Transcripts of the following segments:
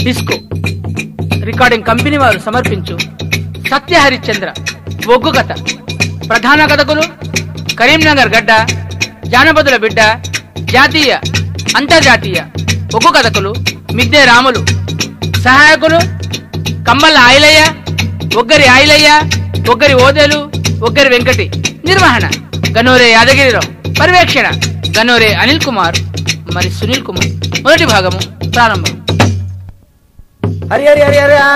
Disco recording company వారు సమర్పించు సత్య హరిశ్చంద్ర ఒగ్గు కథ ప్రధాన కథకులు కరీంనగర్ గడ్డ జానపదుల బిడ్డ జాతీయ అంతర్జాతీయ ఒగ్గు కథకులు మిద్దె రాములు సహాయకులు కమ్మల ఆయిలయ్య ఒగ్గరి ఆయిలయ్య ఒగ్గరి ఓదేలు ఒగ్గరి వెంకటి నిర్వహణ గనోరే యాదగిరిరావు పర్యవేక్షణ గనోరే అనిల్ కుమార్ మరి సునీల్ కుమార్ మొదటి భాగము ప్రారంభం హరి హరి హరి హరి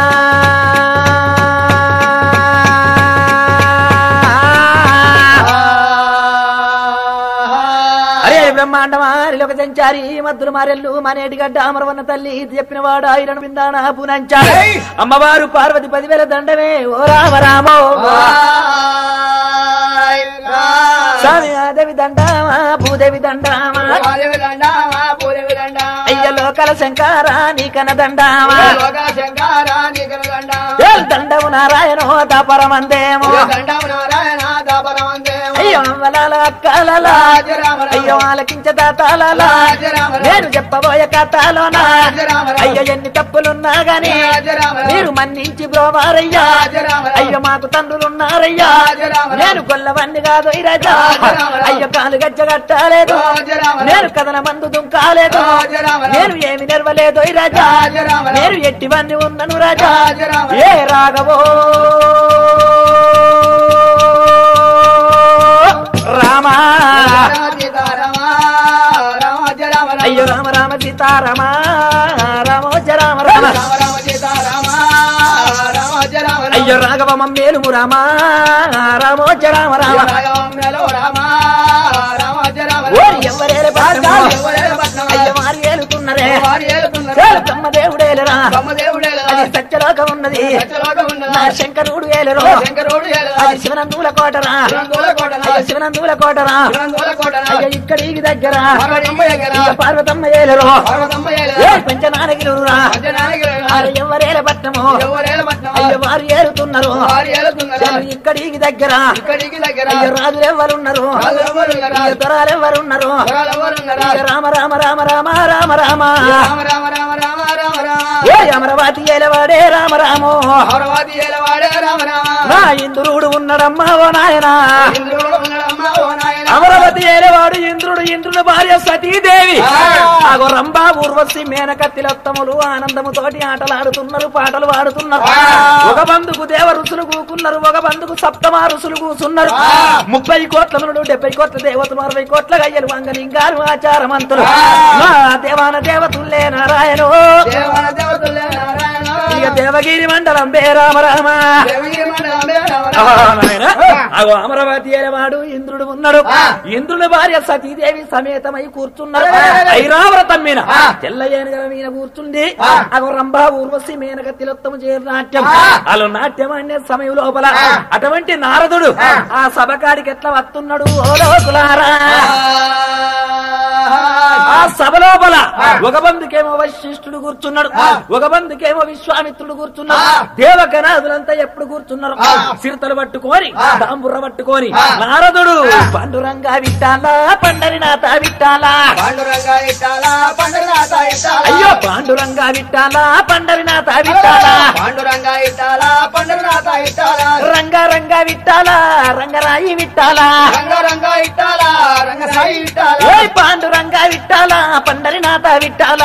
అరే బ్రహ్మాండమా ఒక సంచారి మద్దులు మారెల్లు మనేటి గడ్డ అమరవన్న తల్లి ఇది చెప్పిన వాడు ఆయన బిందాన పునంచాడు అమ్మవారు పార్వతి పదివేల దండమే ఓ రామ రామో స్వామి ఆదేవి దండామా భూదేవి దండామా అయ్య లోకల శంకార నీకన దండామా ఏల్ దండము నారాయణో దాపరమందేమో అయ్యో అమ్మలాల అక్కలలా అయ్యో ఆలకించ దాతాలలా నేను చెప్పబోయే కథలోనా అయ్యో ఎన్ని తప్పులున్నా గాని మీరు మన్నించి బ్రోవారయ్యా అయ్యో మాకు తండ్రులున్నారయ్యా నేను కొల్లవన్ని కాదు ఇరజా అయ్యో కాలు గజ్జ కట్టలేదు నేను కథన మందు దుంకాలేదు నేను ఏమి నెరవలేదు ఇరజా నేను ఎట్టివన్నీ ఉన్నను రాజా ఏ రాఘవో రామా అయ్యో రామ రామ సీతారామ రామోజ రామ రామ అయ్యో రాఘవ మమ్మేలుము రామ రామోజ రామ రామ ఓరి ఎవరేల పట్నము అయ్యో వారి ఏలుతున్నరే చాలు బ్రహ్మదేవుడేలరా అది సత్యలోకం ఉన్నది నా శంకరుడు ఏలరు అది శివనందుల కోటరా అయ్యో శివనందుల కోటరా అయ్యో ఇక్కడికి దగ్గర ఇక పార్వతమ్మ ఏలరు ఏ పంచనానగిరురా అరే ఎవరేల పట్నము అయ్యో వారు ఏలుతున్నారు చాలు ఇక్కడికి దగ్గర అయ్యో రాజులు ఎవరున్నారు ఇక తరాలు ఎవరున్నారు ఇక రామ రామ రామ రామ రామ రామ ఏ అమరవాతి ఏలవాడే రామ రామో నా ఇంద్రుడు ఉన్నాడమ్మా ఓ నాయనా అమరవతి ఏలేవాడు ఇంద్రుడు ఇంద్రుడు భార్య సతీదేవి ఆగో రంభా ఊర్వశి మేనక తిలోత్తములు ఆనందముతోటి ఆటలాడుతున్నారు పాటలు పాడుతున్నారు ఒక బంధుకు దేవ ఋషులు కూకున్నారు ఒక బంధుకు సప్తమా ఋషులు కూసున్నారు ముప్పై కోట్ల నుండి డెబ్బై కోట్ల దేవతలు అరవై కోట్ల గయ్యలు వంగలింగారు ఆచారమంతులు నా దేవాన దేవతుల్లే నారాయణో ఇక దేవగిరి మండలం బే రామ రామ ఆ, నాయనా. అగో అమరావతి ఏలవాడు ఇంద్రుడు ఉన్నాడు ఇంద్రుని భార్య సతీదేవి సమేతమై కూర్చున్నారు ఐరావరతం మీద తెల్ల ఏనుగల మీద కూర్చుంది అగో రంభా ఊర్వశి మేనక తిలోత్తము చేరు నాట్యం అలా నాట్యం అనే సమయం లోపల అటువంటి నారదుడు ఆ సభకాడికి ఎట్లా వస్తున్నాడు ఓ లోకులారా ఆ సభ లోపల ఒక బంధుకేమో వశిష్ఠుడు కూర్చున్నాడు ఒక బంధుకేమో విశ్వామిత్రుడు కూర్చున్నాడు దేవగణాదులంతా ఎప్పుడు కూర్చున్నారు సిరతలు పట్టుకొని దాంబుర్ర పట్టుకొని నారదుడు పండురంగా విట్టాలా పండరినాథ విట్టాలా అయ్యో పాండురంగా విట్టాలా పండరినాథ విట్టాలా రంగా రంగా విట్టాలా రంగరాయి విట్టాలా ఏ పాండురంగా విట్టాలా పండరినాథ విట్టాలా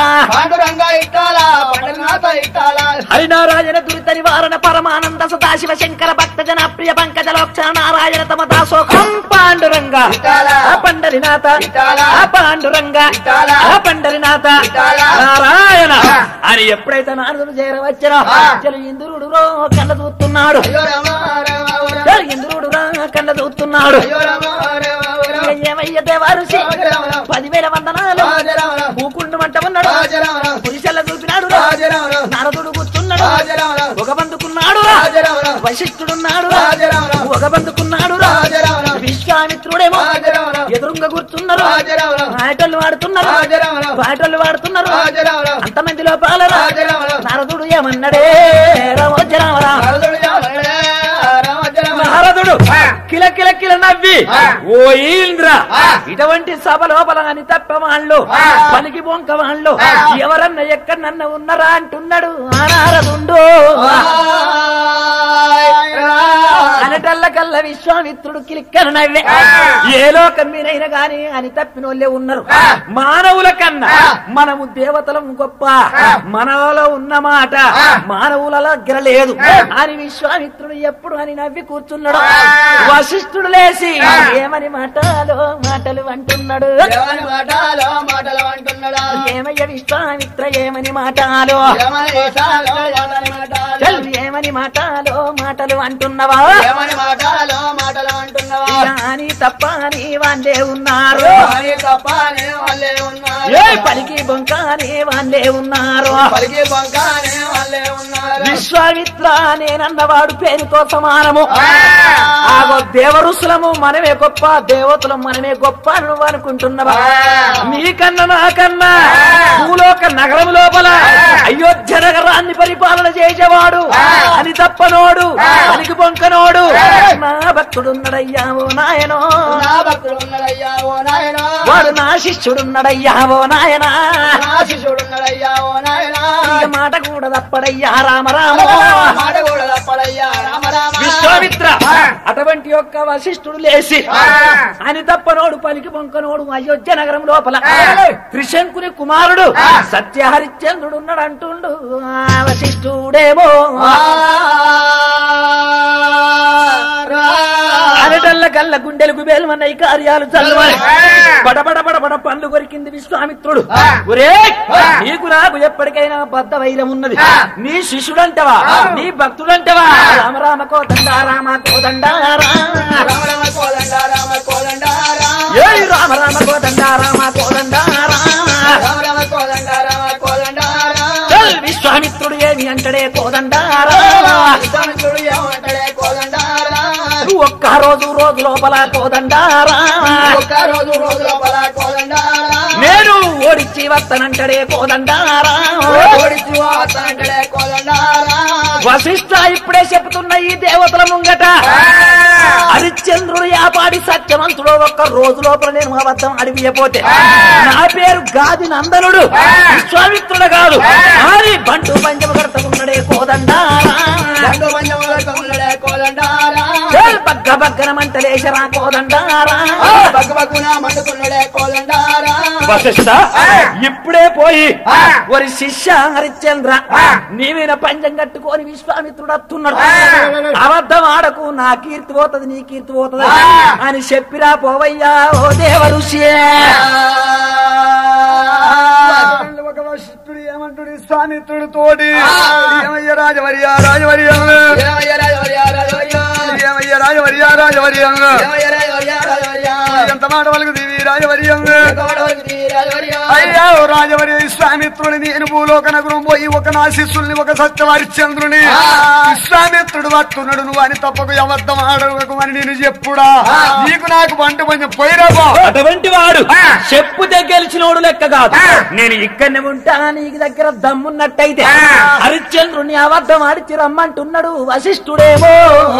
హరినారాయణ దురిత నివారణ పరమానంద సదాశివ శంకర భక్త జన ప్రియ పంకజ లోక్షణ నారాయణ తమ దాసోకం పాండురంగ విఠాలా. ఆ పండరినాథ విఠాలా. ఆ పాండురంగ విఠాలా. ఆ పండరినాథ విఠాలా. నారాయణ అని ఎప్పుడైతే నారదుడు చేరవచ్చారో ఆ. చలు ఇంద్రుడు రో కళ్ళ చూస్తున్నాడు చలు ఇంద్రుడు రా కళ్ళ చూస్తున్నాడు ఇక ఏమయ్య దేవారుషి పదివేల వందనాలు భూకుండు మంట ఉన్నాడు పురుషల్ల చూపినాడు రా. నారదుడు కూర్చున్నాడు ఒక బందుకున్నాడు రా. వశిష్ఠుడున్నాడు రా. ఒక బందుకున్నాడు రా. విశ్వామిత్రుడేమో ఎదురుంగా కూర్చున్నారు పాటలు వాడుతున్నారు పాటలు వాడుతున్నారు అంతమంది లోపాల రా. నారదుడు ఏమన్నాడే రామోజ రామరా నారదుడు కిలకిల కిలకిల నవ్వి ఆ. ఓ ఇంద్ర ఆ. ఇటువంటి సభ లోపల అని తప్ప వాళ్ళు ఆ. పలికి బొంక వాళ్ళు ఆ. ఎవరన్నా ఎక్కడన్నా ఉన్నారా అంటున్నాడు ఆనారదుండు అనటల్ల కల్ల విశ్వామిత్రుడు కిలిక్కన నవ్వే ఆ. ఏ లోకం మీనైనా గాని అని తప్పినోళ్ళే ఉన్నారు ఆ. మానవుల కన్నా ఆ. మనము దేవతలం గొప్ప ఆ. మనలో ఉన్న మాట ఆ. మానవుల దగ్గర లేదు ఆ. అని విశ్వామిత్రుడు ఎప్పుడు అని నవ్వి కూర్చున్నాడు ఆ. వశిష్ఠుడు లేచి ఆ. ఏమని మాటలో మాటలు అంటున్నాడు ఎవరి మాటలో మాటలు అంటున్నాడా ఏమయ్య విశ్వామిత్ర ఏమని మాటలో ఎవరి వేషాలో ఎవరి మాటలు చల్ ఏమని మాటలో మాటలు అంటున్నావా ఎవరి మాటలో మాటలు అంటున్నావా అని తప్ప అని వాళ్ళే ఉన్నారు అని తప్పనే వాళ్ళే ఉన్నారు ఏ పలికి బొంక అని వాళ్ళే ఉన్నారు పలికి బంకానే వాళ్ళే ఉన్నారు విశ్వామిత్ర నేనన్నవాడు పేరుతో సమానము ఆ. ఆగో దేవరుసులము మనమే గొప్ప దేవతలం మనమే గొప్ప అని నువ్వు అనుకుంటున్నావా ఆ. నీకన్నా నాకన్నా ఆ. భూలోక నగరం లోపల ఆ. అయోధ్య నగరాన్ని పరిపాలన చేసేవాడు ఆ. అని తప్పనోడు ఆ. అనికి బొంకనోడు ఆ. నా భక్తుడున్నడయ్యా ఓ నాయనో నా భక్తుడు ఉన్నాడయ్యా ఓ నాయనా వాడు నా శిష్యుడున్నడయ్యా ఓ నాయనా నా శిష్యుడు ఉన్నాడయ్యా ఓ నాయనా ఇక మాట కూడా తప్పడయ్యా రామ రామ మాట కూడా తప్పడయ్యా రామ రామ విశ్వామిత్ర ఆ. అటువంటి యొక్క వశిష్ఠుడు లేచి ఆ. అని తప్పనోడు పలికి పొంకనోడు అయోధ్య నగరం లోపల ఆ. త్రిశంకుని కుమారుడు ఆ. సత్యహరిశ్చంద్రుడు ఉన్నాడు అంటుండు ఆ వశిష్ఠుడేమో అరటల్ల కల్ల గుండెలకు బేలమన్న ఈ కార్యాలు చల్లవని ఆ. బడబడ బడబడ పండ్లు కొరికింది విశ్వామిత్రుడు ఆ. ఒరే ఆ. నీకు నాకు ఎప్పటికైనా బద్ద వైరం ఉన్నది ఆ. నీ శిష్యుడంటవా ఆ. నీ భక్తుడంటవా రామ రామ కోదండ రామ కోదండ రామ రామ కోదండ రామ కోదండ రామ ఏ రామ రామ కోదండ రామ కోదండ రామ రామ కోదండ రామ కోదండ చల్ విశ్వామిత్రుడు ఏమి అంటడే కోదండ విశ్వామిత్రుడు ఏమంటాడే కోదండ ఒక్క రోజు రోజు లోపల కోదండ ఒక్క రోజు రోజు లోపల కోదండ నేను ఓడిచ్చి వస్తానంటడే కోదండ ఓడిచి వాతాడే కోదండ వశిష్ఠ ఇప్పుడే చెప్తున్న ఈ దేవతల ముంగట హరిశ్చంద్రుడు యాపాడి సత్యవంతుడు ఒక్క రోజు లోపల నేను అబద్ధం అడిగిపోతే నా పేరు గాది నందనుడు విశ్వామిత్రుడు కాదు కానీ బంటు పంచమ కడతకున్నాడే కోదండారా దండు పంచములతో ఉన్నడే కోదండ చల్ బగ్గ బగ్గన మంటలేశరా కోదండారా బగ్గు బగ్గున మండుకున్నడే కోదండ వశిష్ఠ ఇప్పుడే పోయి ఆ. వరి శిష్య హరిశ్చంద్ర ఆ. నీవైన పంచం కట్టుకొని విశ్వామిత్రుడు వస్తున్నాడు ఆ. అబద్ధం ఆడకు నా కీర్తి పోతది నీ కీర్తి పోతది ఆ. అని చెప్పిరా పోవయ్యా ఓ దేవ ఋషి ఒక వశిష్ఠుడు ఏమంటుడు స్వామిత్రుడు తోటి ఆ. ఏమయ్య రాజవర్య రాజవర్య ఏమయ్య రాజవర్య రాజవర్య ఏమయ్య రాజవర్య రాజవర్య ఏమయ్య రాజవర్య రాజవర్య ఎంత మాట వాళ్ళకు దివి రాజవర్య ఎంతవరకు రాజవర్య అయ్యా ఓ రాజవర్య విశ్వామిత్రుడి నేను భూలోక నగరం పోయి ఒక నా శిష్యుల్ని ఒక సత్యవారిచంద్రుని ఆ. విశ్వామిత్రుడు వస్తున్నాడు నువ్వు అని తప్పకు అబద్ధం ఆడవకు అని నేను చెప్పుడా ఆ. నీకు నాకు పంట కొంచెం పోయిరాబో అటువంటి వాడు ఆ. చెప్పుతే గెలిచినోడు లెక్క కాదు ఆ. నేను ఇక్కడనే ఉంటా నీకు దగ్గర దమ్మున్నట్టయితే ఆ. హరిశ్చంద్రుని అబద్ధం ఆడిచి రమ్మంటున్నాడు వశిష్ఠుడేమో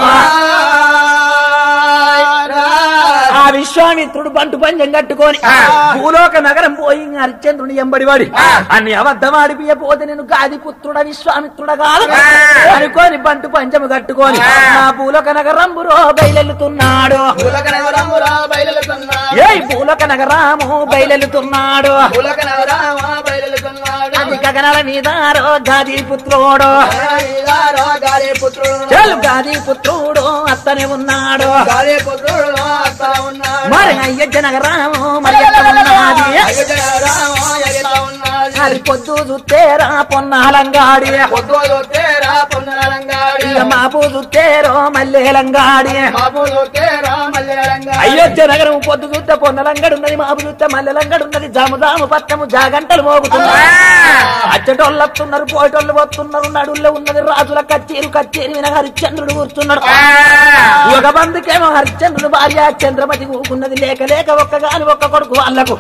ఆ విశ్వామిత్రుడు బంటు పంజం కట్టుకొని ఆ. భూలోక నగరం పోయి హరిశ్చంద్రుని ఎంబడివాడి ఆ. అన్ని అబద్ధం ఆడిపియపోతే నేను గాది పుత్రుడ విశ్వామిత్రుడ కాదు ఆ. అనుకోని బంటు పంచము కట్టుకొని ఆ. నా భూలోక నగరం బురో బయలెళ్తున్నాడు పూలక నగరమురా బయలుతున్నాడు ఏ భూలోక నగరాము బయలెళ్తున్నాడు పూలక నగరామ బయలుతున్నాడు అది గగనాల మీద గాది పుత్రుడు గాలిదారో గాలి పుత్రుడు చల్ గాది పుత్రుడు అత్తనే ఉన్నాడు గాలి పుత్రుడు అత్త ఉన్నాడు మరి అయ్యజ్జ నగరాము మరి ఎట్ట ఉన్నది అయోధ్య నగరామ ఎగిత ఉన్నాడు అది పొద్దు చూస్తేరా పొన్నాలంగాడి పొద్దు తేరా పొన్నరంగాడి ఇక మాపు చూస్తేరో మల్లెలంగాడి బాబు తేరా మల్లెరంగాడి అయోధ్య నగరం పొద్దు చూస్తే పొన్నలంగడు ఉన్నది మాపు చూస్తే మల్లెలంగడు ఉన్నది జాము జాము పట్టము జాగంటలు మోగుతున్నాయి అచ్చటోళ్ళు వస్తున్నారు పోయేటోళ్ళు వస్తున్నారు నడుల్లో ఉన్నది రాజుల కచ్చేరు కచ్చేరి విన హరిశ్చంద్రుడు కూర్చున్నాడు ఒక బంధుకేమో హరిశ్చంద్రుడు భార్య చంద్రమతి ఊకున్నది లేక లేక ఒక్కగాని ఒక్క కొడుకు వాళ్ళకు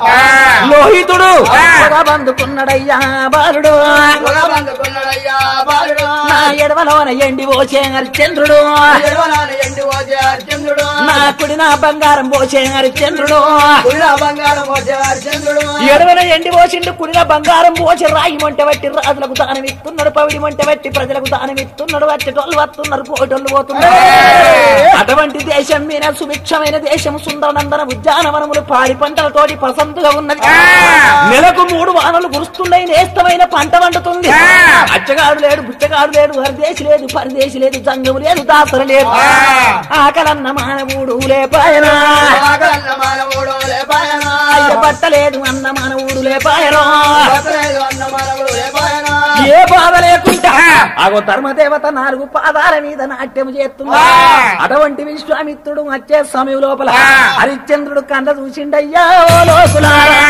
లోహితుడు ఒక బంధుకున్నాడయ్యా బాలుడు పొగ బందుకున్నాడయ్యా బాలుడు నా ఎడవలోన ఎండి పోసే హరిశ్చంద్రుడు ఎడవనాన ఎండి పోసే హరిశ్చంద్రుడు నా కుడి నా బంగారం పోసే హరిశ్చంద్రుడు కుడిన బంగారం పోసే హరిశ్చంద్రుడు ఎడవన ఎండి పోసిండు కుడిన బంగారం పోసి రాయి మంట బట్టి రాజులకు దానం ఇస్తున్నాడు పవిడి మంట బట్టి ప్రజలకు దానం ఇస్తున్నాడు వచ్చేటోళ్ళు వస్తున్నారు పోటోళ్ళు పోతున్నారు అటువంటి దేశం మీద సుభిక్షమైన దేశం సుందరనందన ఉద్యానవనములు పాడి పంటలతోటి పసంతుగా ఉన్నది నెలకు మూడు వానలు కురుస్తున్నాయి నేస్తమైన పంట వండుతుంది అచ్చగాడు లేడు బుచ్చగాడు లేడు హరిదేశి లేదు పరిదేశి లేదు జంగము లేదు దాసర లేదు ఆకలన్న మానవుడు లేపాయనా ఆకలన్న మానవుడు లేపాయనా అయ్య బట్టలేదు అన్న మానవుడు లేపాయనా బతలేదు అన్న మానవుడు లేపాయనా ఏ బాధ లేకుండా అగో ధర్మదేవత నాలుగు పాదాల మీద నాట్యం చేస్తుంది అటువంటి విశ్వామిత్రుడు వచ్చే సమయం లోపల హరిశ్చంద్రుడు కండ చూసిండయ్యా ఓ లోకులారా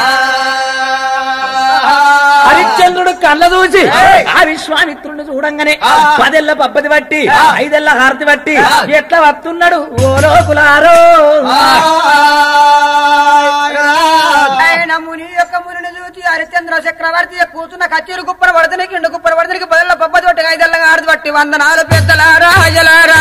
హరిశ్చంద్రుడు కళ్ళ చూసి ఆ విశ్వామిత్రుడిని చూడంగానే పదెళ్ళ పబ్బది బట్టి ఐదెళ్ళ హారతి బట్టి ఎట్లా వస్తున్నాడు ఓ లోకులారో ఆయన ముని యొక్క మునిని చూసి హరిశ్చంద్ర చక్రవర్తి కూర్చున్న కచ్చేరు కుప్పర పడతనికి ఇండు కుప్పర పడతనికి బదుల పబ్బది పట్టి ఐదెల్లగా ఆడది బట్టి వందనాలు పెద్దలారా అయ్యలారా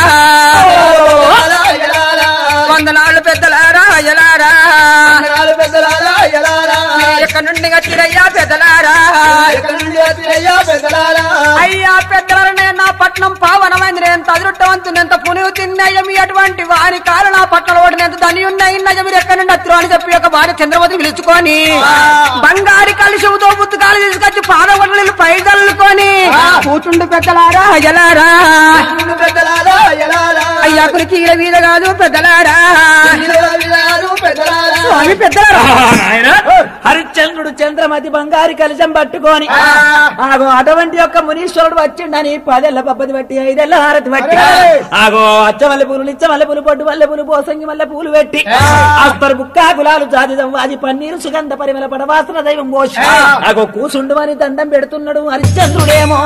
వందనాలు పెద్దలారా అయ్యలారా వందనాలు పెద్దలారా అయ్యలారా ఎక్కడి నుండి వచ్చిరయ్యా పెద్దలారా ఎక్కడి నుండి వచ్చిరయ్యా పెద్దలారా అయ్యా పెద్దలారా నేను నా పట్నం పావనమైంది నేను తదురుట్టవంతుని ఎంత పునివు తిన్నయ్య మీ అటువంటి వారి కాలు నా పట్నం ఓడిన ఎంత ధని ఉన్నాయి మీరు ఎక్కడి నుండి వచ్చిరో అని చెప్పి ఒక భార్య చంద్రవతి పిలుచుకొని బంగారి కలిసితో పుస్తకాలు తీసుకొచ్చి పాదవడ్లు పైదల్లుకొని కూచుండు పెద్దలారా అయ్యలారా నుండి పెద్దలారా అయ్యలారా అయ్యా కురిచీల మీద కాదు పెద్దలారా విధాలు పెద్దలారా స్వామి పెద్దలారా ఆయన హరిశ్చంద్రుడు చంద్రమతి బంగారి కలశం పట్టుకొని ఆగో అటువంటి యొక్క మునీశ్వరుడు వచ్చిండని పదేళ్ల పబ్బది బట్టి ఐదేళ్ల హారతి బట్టి ఆగో అచ్చమల్లె పూలు ఇచ్చమల్లె పూలు పొట్టు మల్లె పూలు పోసంగి మల్లె పూలు పెట్టి అస్తరు బుక్కా గులాలు జాతిదం వాది పన్నీరు సుగంధ పరిమళ పడవాసన దైవం పోషి ఆగో కూసుండు అని దండం పెడుతున్నాడు హరిశ్చంద్రుడేమో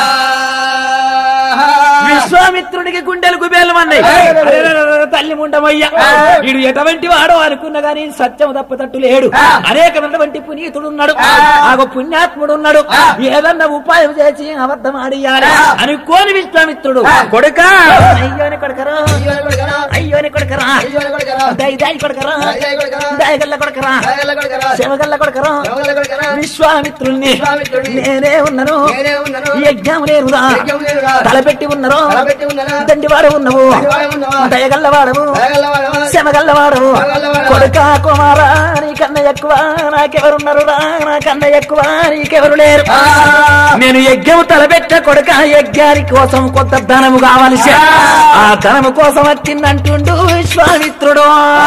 విశ్వామిత్రుడికి గుండెలు గుబేలు అన్నాయి తల్లి ముండమయ్య వీడు ఎటువంటి వాడో అనుకున్న గాని సత్యం తప్పతట్టు లేడు అనేకమైనటువంటి పునీతుడు ఉన్నాడు ఆగో పుణ్యాత్ముడు ఉన్నాడు ఏదన్నా ఉపాయం చేసి అబద్ధం ఆడియాలి అనుకోని విశ్వామిత్రుడు కొడుక అయ్యోని కొడుకరా అయ్యోని కొడుకరా అయ్యోని కొడుకరా అయ్యోని కొడుకరా దై దై కొడుకరా దై కొడుకరా దయగల్ల కొడుకరా దయగల్ల కొడుకరా శివగల్ల కొడుకరా దయగల్ల కొడుకరా విశ్వామిత్రుల్ని విశ్వామిత్రుడిని నేనే ఉన్నాను నేనే ఉన్నాను యజ్ఞం లేనురా యజ్ఞం లేనురా. తలపెట్టి ఉన్నరు తలపెట్టి ఉన్నానా? దండివాడు ఉన్నవు దండివాడు ఉన్నవా? దయగల్లవాడవు దయగల్ల వాడవా? శమగల్లవాడవు శమగల్లవాడవా? కొడుక కుమారా నీకన్నా ఎక్కువ నాకెవరున్నారు రా నాకన్నా ఎక్కువ నీకెవరు లేరు ఆ. నేను యజ్ఞం తలపెట్ట కొడుక యజ్ఞాని కోసం కొత్త ధనము కావలసి ఆ ధనము కోసం వచ్చిందంటుండు విశ్వామిత్రుడు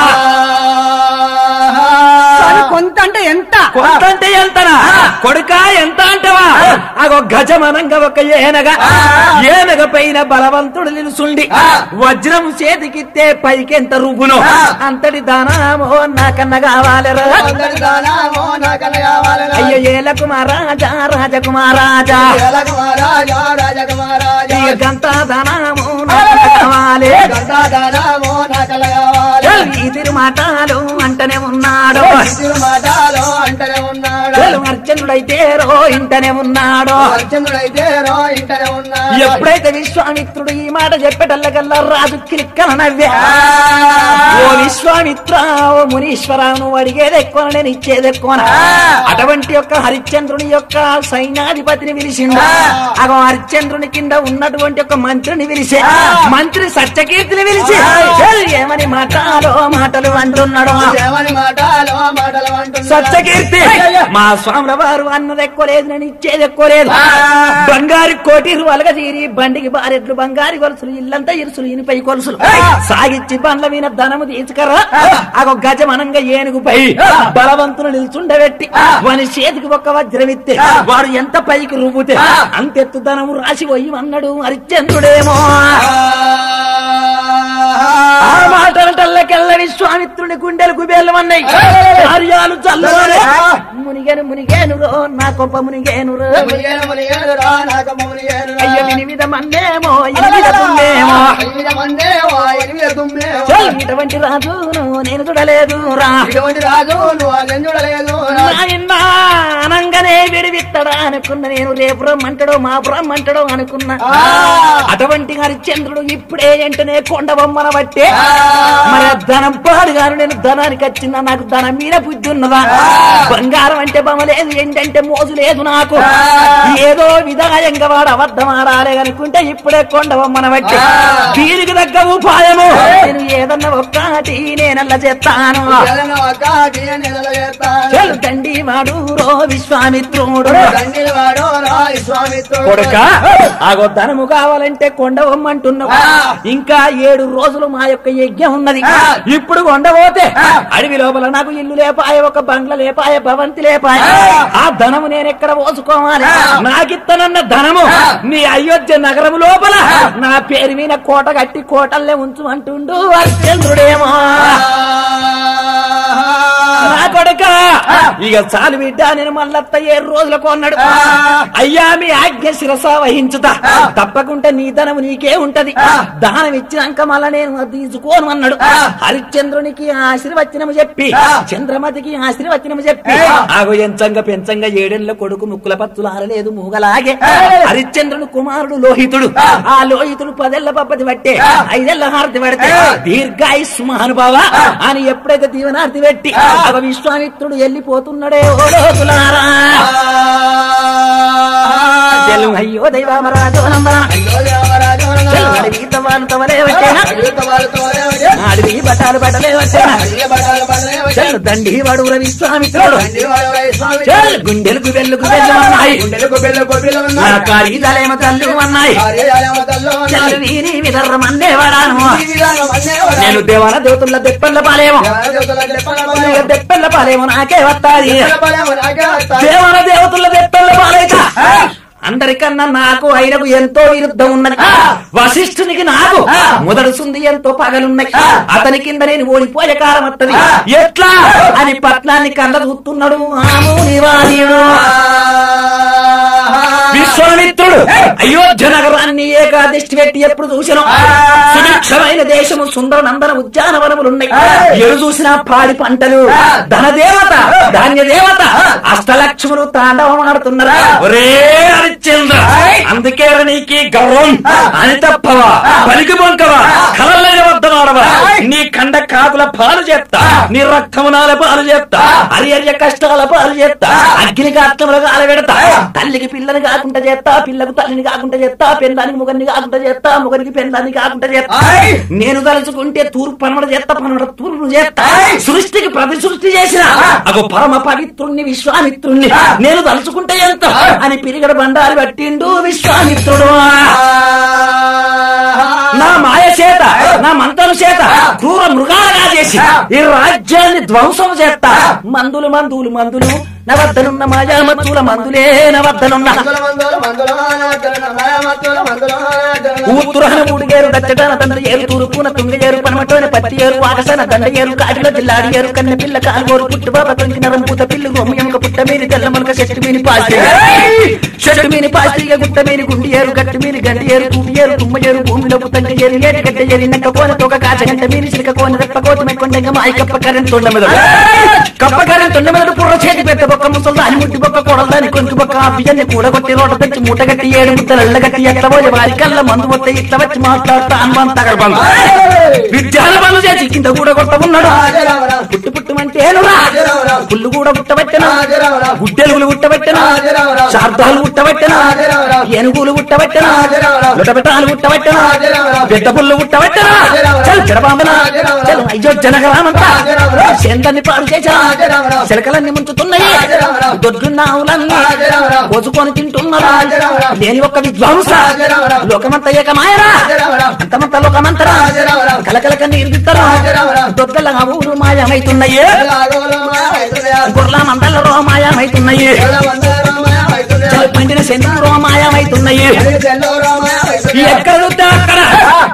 స్వామి కొంత అంటే ఎంత కొంత అంటే ఎంతనా కొడుక ఎంత అంటవా అగో గజమనంగా ఒక ఏనగా ఏనగ పైన బలవంతుడు నిలుసుండి వజ్రం చేతికిత్తే పైకెంత రుబ్బును అంతటి దానామో నాకన్న కావాలరా అందరి దానామో నాకన్న కావాలరా. అయ్యో ఏల కుమారాజా రాజకుమారాజా జలకుమారాజా, రాజకుమారాజా. ఇక గంత దానామో నాకన్న కావాలి గంగా దానామో నాకన్న కావాలి. ఈ తిరుమాటాలు అంటనే ఉన్నాడు ఇద్దరు మాటలో అంటనే ఉన్నాడు అర్జునుడైతే రో ఇంటనే ఉన్నాడు అర్జునుడైతే రో ఇంటనే ఉన్నాడు ఎప్పుడైతే విశ్వామిత్రుడు ఈ మాట చెప్పేటల్లకల్లా రాజు కిలిక్కన నవ్వే ఓ విశ్వామిత్ర ఓ మునీశ్వర నువ్వు అడిగేది ఎక్కువ నేను ఇచ్చేది ఎక్కువ అటువంటి యొక్క హరిశ్చంద్రుని యొక్క సైన్యాధిపతిని పిలిచిండు అగో హరిశ్చంద్రుని కింద ఉన్నటువంటి ఒక మంత్రిని పిలిచి మంత్రి సత్యకీర్తిని పిలిచి "ఏయ్, ఏమని మాటలో మాటలు అంటున్నాడు దేవని మాటలో మాటలు అంటున్నాడు సత్యకీర్తి మా స్వాముల వారు అన్నది ఎక్కువ లేదు నేను ఇచ్చేది ఎక్కువ లేదు బంగారు కోటీరు అలగ తీరి బండికి బారెట్లు బంగారు గొలుసులు ఇల్లంతా ఇరుసులు ఇనిపై కొలుసులు సాగిచ్చి బండ్ల మీద ధనము తీసుకరా అగో గజమనంగా ఏనుగుపై బలవంతులు నిల్చుండబెట్టి వాని చేతికి ఒక వజ్రం ఇస్తే వాడు ఎంత పైకి రుబ్బుతే అంతెత్తు ధనము రాసి పోయి అన్నాడు హరిశ్చంద్రుడేమో ఆ మాటలటల్లకెల్ల విశ్వామిత్రుని గుండెలు గుబేలమన్నాయి కార్యాలు చల్లవనే మునిగేను మునిగేను రో నా కొంప మునిగేను రో మునిగేను మునిగేను రా నాకమ్మ మునిగేను రా. అయ్య ఎనిమిద మన్నేమో ఎనిమిద తుమ్మేమో ఎనిమిది మందేవా, ఎనిమిది తుమ్మేవా. చల్, ఇటువంటి రాజును నేను చూడలేదు రా ఇటువంటి రాజు నువ్వు అదెం చూడలేదు రా. నాయనా అనంగనే విడివిత్తడా అనుకున్న నేను రేపు రమ్మంటాడో మా రమ్మంటాడో అనుకున్నా అటువంటి హరిశ్చంద్రుడు ఇప్పుడే వెంటనే కొండ బొమ్మన బట్టే మరి ఆ ధనం పాడుగాను నేను ధనానికి వచ్చిందా నాకు ధనం మీద బుద్ధి ఉన్నదా బంగారం అంటే బొమ్మ లేదు ఏంటంటే మోజు లేదు నాకు ఏదో విధాయంగా వాడు అబద్ధం ఆడాలి అనుకుంటే ఇప్పుడే కొండ బొమ్మన బట్టి దీనికి తగ్గ ఉపాయము నేను ఏదన్నా ఒక్కటి నేనల్లా చేస్తాను జగన్ ఒక్కటి నెలలు చేస్తాను. చెలు తండ్రి వాడు రో విశ్వామిత్రుడు తండ్రి వాడు రాయి స్వామిత్రుడు. కొడుక ఆగో ధనము కావాలంటే కొండ వమ్మంటున్నావు ఇంకా ఏడు రోజులు మా యొక్క యజ్ఞం ఉన్నది ఇప్పుడు కొండపోతే అడవి లోపల నాకు ఇల్లు లేపాయ ఒక బంగ్ల లేపాయ భవంతి లేపాయ ఆ ధనము నేను ఎక్కడ పోసుకోవాలి నాకిత్తనన్న ధనము నీ అయోధ్య నగరము లోపల నా పేరు మీద కోట కట్టి కోటల్లే ఉంచుమంటుండు అర్చంద్రుడేమో నా కొడుక ఇక చాలు బిడ్డ నేను మళ్ళత్త ఏడు రోజులకు అన్నాడు అయ్యా మీ ఆజ్ఞ శిరస వహించుతా తప్పకుండా నీ ధనము నీకే ఉంటది దానం ఇచ్చినాక మళ్ళా నేను అది తీసుకోను అన్నాడు హరిశ్చంద్రునికి ఆశీర్వచనము చెప్పి చంద్రమతికి ఆశీర్వచనము చెప్పి ఆగో ఎంచంగా పెంచంగా ఏడేళ్ల కొడుకు ముక్కుల పత్తులు ఆరలేదు మూగలాగే హరిశ్చంద్రుని కుమారుడు లోహితుడు ఆ లోహితుడు పదేళ్ల పప్పది పట్టే ఐదేళ్ల హారతి పడితే దీర్ఘాయుష్ మహానుభావ అని ఎప్పుడైతే దీవనార్తి పెట్టి ఒక విశ్వామిత్రుడు వెళ్ళిపోతున్నాడే ఓ లోతులారా చెల్లు అయ్యో దైవామరాజో నందన అయ్యో దేవరాజు చెల్లు అడవి తవ్వాలు తవలే వచ్చేనా అయ్యో వాళ్ళతో అడవి బట్టాలు బట్టలే వచ్చేనా అయ్యే బట్టాలు పడలే చెల్లు దండి వడుర విశ్వామిత్రుడు తండ్రి వాడు రాయి స్వామి చెల్లు గుండెలకు వెల్లుకు వెళ్ళమన్నాయి గుండెలకు బిల్ల కొబ్బిలు నా ఉన్నాయి కాళీదాలేమ తల్లు అన్నాయి కార్యాలయమతల్లో చెల్లు వీని విదర్రమన్నే వాడాను ఈ విధానం అన్నే వాడు. నేను దేవాల దేవతల దెప్పల్ల పాలేమో దేవతల చెప్పల ఇక దెప్పల్ల పాలేమో నాకే వస్తాది బలము నాకే వస్తాయి. దేవాల దేవతల దెప్పల్ల పాలేక అందరికన్నా నాకు ఆయనకు ఎంతో విరుద్ధం ఉన్నది వశిష్ఠునికి నాకు మొదలుసుంది ఎంతో పగలున్నాయి అతని కింద నేను ఓడిపోయే కాలం వస్తుంది ఎట్లా అని పట్నాన్ని కళ్ళ చూస్తున్నాడు ఆమూని వాణియుడు విశ్వామిత్రుడు అయోధ్య నగరాన్ని ఏకాదృష్టి పెట్టి ఎప్పుడు చూసిన సుభిక్షమైన దేశము సుందర నందన ఉద్యానవనములున్నాయి ఎరు చూసిన పాడి పంటలు ధన దేవత ధాన్య దేవత అష్టలక్ష్ములు తాండవమాడుతున్నారు ఒరే హరిశ్చంద్ర అందుకే నీకి గర్వం అని తప్పవా పలికి బొంకవా కలలైన వద్దనాడవా నీ కండ కాకుల పాలు చేస్తా నీ రక్తమునాల పాలు చేస్తా హరియర్య కష్టాల పాలు చేస్తా అగ్ని కాష్టములు కాలబెడతా తల్లికి పిల్లని కాకుండా చేస్తా పిల్లకు తల్లిని కాకుండా చేస్తా పెళ్ళానికి ముగన్ని కాకుండా చేస్తా ముగనికి పెళ్ళాన్ని కాకుండా చేస్తా నేను తలుచుకుంటే తూర్పు పనమడ చేస్తా పనమడ తూర్పు చేస్తా సృష్టికి ప్రతి సృష్టి చేసిన అగో పరమ పవిత్రుణ్ణి విశ్వామిత్రుణ్ణి నేను తలుచుకుంటే ఎంత అని పిరిగడ బండాలు పట్టిండు విశ్వామిత్రుడు నా మాయ చేత నా మంత్రం చేత క్రూర మృగాలుగా చేసి ఈ రాజ్యాన్ని ధ్వంసం చేస్తా మందులు మందులు మందులు నా వద్దనున్న మాయామత్తుల మందులే నా వద్దనున్న మందుల మందుల మందుల మానవతల మానవతల మందుల మానవతల ఊతురహన మూడిగేరు దచ్చటాన తండ్రి ఏరు తూర్పున తుంగేరు పనమటోని పత్తి ఏరు ఆకసన దండ ఏరు కాటిలో జిల్లాడి ఏరు కన్నె పిల్ల కాలుగోరు పుట్టు బాబ తొంగి నరం పూత పిల్లు గొమ్మయముక పుట్ట మీని తెల్ల మొలక చెట్టు మీని పాసి చెట్టు మీని పాసిగా గుట్ట మీని గుండి ఏరు గట్టు మీని గడ్డి ఏరు భూమి ఏరు తుమ్మ ఏరు భూమిలో పుట్టంగ ఏరి ఏటి గడ్డ ఏరి నక్క కోన తోక కాచ గంట మీని చిలక కోన రెప్ప కోతి మెక్కొండంగ మాయ కప్ప కరెంట్ తొండ మెదడు కప్ప కరెంట్ తొండ మెదడు పుర్ర చేతి పెట్ట బొక్క ముసలు దాని ముట్టి బొక్క కొడలు దాని కొంచెం బొక్క ఆ బియ్యాన్ని కూడగొట్టి రోట తెచ్చి మూట గట్టి ఏడు ముద్దలు ఎల్లగట్టి ఎట్ల పోయి వారి కళ్ళ మందు వస్తే ఇట్లా వచ్చి మాట్లాడుతా అనుమానం తగలబందు విద్యాల పనులు చేసి కింద కూడా కొట్ట ఉన్నాడు పుట్టు పుట్టుమంటే పుల్లు కూడా పుట్టబెట్టను గుడ్డెలుగులు పుట్టబెట్టను శార్దాలు పుట్టబెట్టను ఏనుగులు పుట్టబెట్టను లుటబెట్టాలు పుట్టబెట్టను పెద్ద పుల్లు పుట్టబెట్టను చల్ చెడబాంబన చల్ అయ్యో జనగరామంతా సేందాన్ని పాడు చేశా చిలకలన్నీ ముంచుతున్నాయి దొడ్లున్న ఆవులన్నీ కోసుకొని తింటున్నారు లేని ఒక్క విద్వాంస లోకమంతా ఏకమాయరా అంతమంతా లోకమంతరా కలకలక నీరుతారా దొడ్ల ఊరు మాయమైతున్నాయి గుర్ల మందల రో మాయమైతున్నాయి చల్ పండిన సెందు రో మాయమైతున్నాయి ఎక్కడ చూస్తే అక్కడ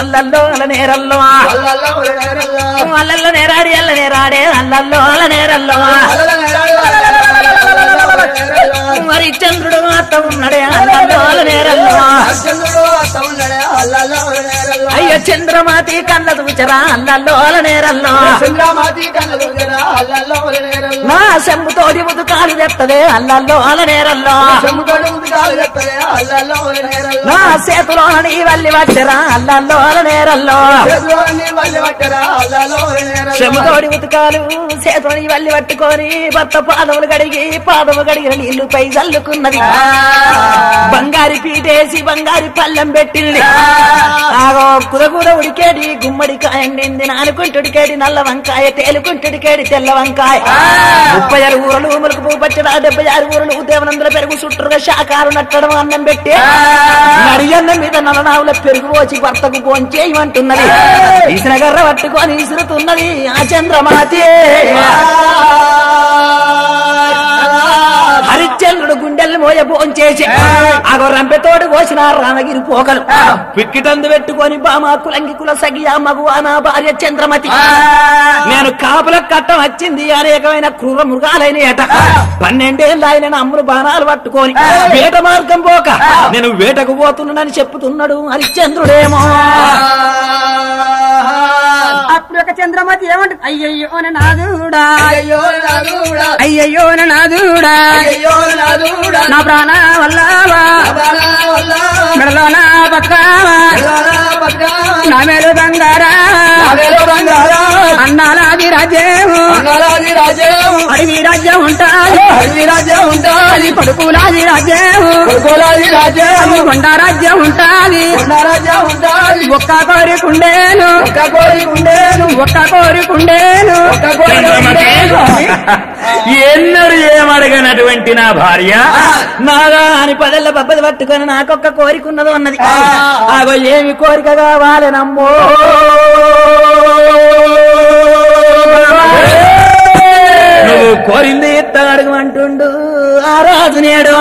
అల్లల్లో అల్ల నేరల్లో అల్లల్లో నేరాడి అల్ల నేరాడే అల్లల్లో అల్ల నేరల్లో మరి చంద్రుడు మాత్రం ఉన్నాడే అల్లల్లో అల్ల నేరల్లో అయ్యో చంద్రమాతి కళ్ళ దూచరా అల్లల్లో అల్ల నేరల్లో నా శంభుతోడి ముదుకాలు చెప్తదే అల్లల్లో అల్ల నేరల్లో నా చేతిలో నీ వల్లి వచ్చరా అల్లల్లో అల్ల నేరల్లో శ్రమతోడి ఉతకాలు చేతుని వల్లి పట్టుకొని భర్త పాదములు కడిగి పాదము కడిగిన నీళ్లు పై చల్లుకున్నది బంగారి పీటేసి బంగారి పల్లెం పెట్టింది ఆగో కుదకుద ఉడికేడి గుమ్మడికాయ నింది నానుకుంటుడికేడి నల్ల వంకాయ తేలుకుంటుడికేడి తెల్ల వంకాయ ముప్పై ఆరు ఊరలు ములుకు పువ్వు పచ్చడా డెబ్బై ఆరు ఊరలు దేవనందుల పెరుగు చుట్టూరుగా శాకాలు నట్టడం అన్నం పెట్టి నడియన్నం మీద నలనావుల పెరుగు పోచి భర్తకు భోంచేయమంటున్నది ఈసిన గర్ర పట్టుకొని ఇసురుతున్నది ఆ చంద్రమాతే హరిశ్చంద్రుడు గుండెల్ని మోయ భోంచేసి ఆగో రంపెతోడు కోసిన రామగిరి పోకలు పిక్కిటందు పెట్టుకొని బామా కులంగి కుల సగియా మగువా నా భార్య చంద్రమతి నేను కాపుల కట్టం వచ్చింది అనేకమైన క్రూర మృగాలైన ఏట పన్నెండేళ్ళు ఆయన అమ్ములు బాణాలు పట్టుకొని వేట మార్గం పోక నేను వేటకు పోతున్నానని చెప్పుతున్నాడు హరిశ్చంద్రుడేమో అప్పుడు ఒక చంద్రమతి ఏమంటుంది అయ్యయ్యో నాదుడా అయ్యయ్యో నాదుడా నా ప్రాణ వల్లవా మెడలో నా బతుకావా నా మేలు బంగారా అన్నాలాది రాజ్యము అడవి రాజ్యం ఉంటాది పడుకులాది రాజ్యము అది కొండ రాజ్యం ఉంటాది ఒక్క కోరికుండేను ఒక్క కోరికుండేను ఎన్నడు ఏమడగనటువంటి నా భార్య నాగా అని పదల్ల బబ్బది పట్టుకొని నాకొక్క కోరిక ఉన్నదో అన్నది ఆగో ఏమి కోరిక కావాలనమ్మో నువ్వు కోరింది ఎత్తగడుగు అంటుండు ఆ రాజు నేడు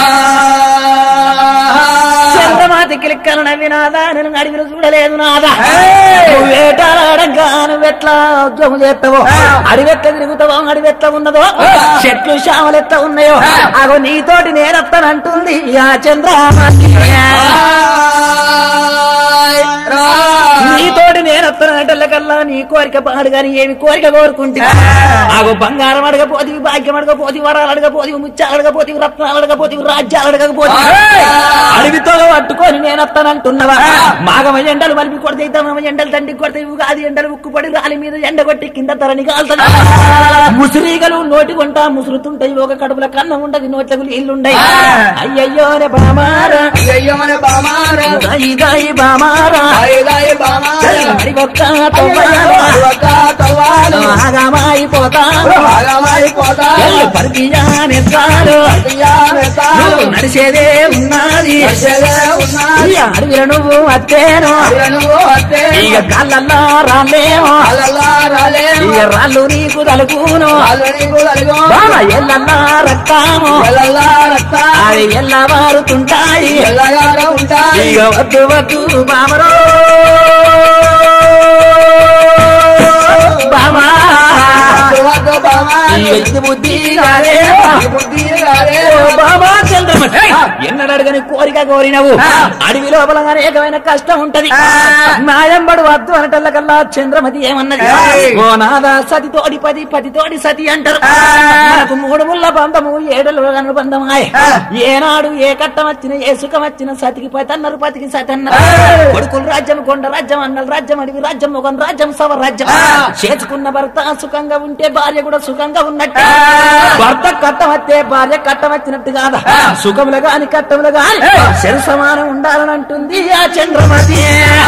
చంద్రమాతి కిలిక్కలు నవ్వి నాదా నేను అడిగిన చూడలేదు నాదా నువ్వు వేటాడగా నువ్వెట్లా ఉద్యోగం చేస్తావో అడివెట్ల తిరుగుతావో అడివెట్ల ఉన్నదో చెట్లు శామలు ఎట్లా ఉన్నాయో అగో నీతోటి నేనత్తనంటుంది ఆ చంద్రమాతి నీతోటి నేనత్తనంటల్లకల్లా నీ కోరిక పాడు గాని ఏమి కోరిక కోరుకుంటే ఆగో బంగారం అడగపోతివి భాగ్యం అడగపోతివి వరాలు అడగపోతివి ముత్యాలు అడగపోతివి రత్నాలు అడగపోతివి రాజ్యాలు అడగకపోతివి అడవితో పట్టుకొని నేనొస్తానంటున్నవా మాగమ ఎండలు మలిపి కొడితే ఇద్దమమ ఎండలు తండ్రి కొడితే ఉగాది ఎండలు ఉక్కుపడి రాలి మీద ఎండ కొట్టి కింద తరణి కాల్తాను ముసిరీగలు నోటి కొంట ముసురుతుంటాయి ఒక కడుపుల కన్నం ఉండదు నోట్లకు నీళ్లుండయి అయ్యయ్యో రే బామారా దాయి దాయి బామారా అడిగొక్క తొవ్వయారా. ఆగమైపోతాను ఎల్లు పరిపియానెత్తారు నువ్వు నడిచేదే ఉన్నది ఈ అడవిలో నువ్వు అత్తేను ఇక కళ్ళల్లో రాలేమో ఇక రాళ్ళు నీకు తలుపును బాల ఎల్లల్లా రక్తాము అవి ఎల్ల మారుతుంటాయి ఇక వద్దు వద్దు బామరో బామా ఇక ఇది బుద్ధి కాదే ఓ బాబా చంద్రమతి ఎన్నడు అడగని కోరిక కోరినవు అడవి లోపల అనేకమైన కష్టం ఉంటది నాయంబడు వద్దు అనటల్లకల్లా చంద్రమతి ఏమన్నది ఓ నాదా సతి తోడి పది పది తోడి సతి అంటారు మనకు మూడు ముళ్ళ బంధము ఏడుల అనుబంధమాయ ఏనాడు ఏ కట్టం వచ్చిన ఏ సుఖం వచ్చిన సతికి పతి అన్నారు పతికి సతి అన్నారు కొడుకులు రాజ్యం కొండ రాజ్యం అన్నలు రాజ్యం అడివి రాజ్యం ఒక రాజ్యం సవ రాజ్యం చేసుకున్న భర్త సుఖంగా ఉంటే భార్య కూడా సుఖంగా ఉన్నట్టు భర్త కట్టం వస్తే భార్య కట్టం వచ్చినట్టు కాదా సుఖములు గాని కట్టములు గాని శరి సమానం ఉండాలని అంటుంది ఆ చంద్రమతి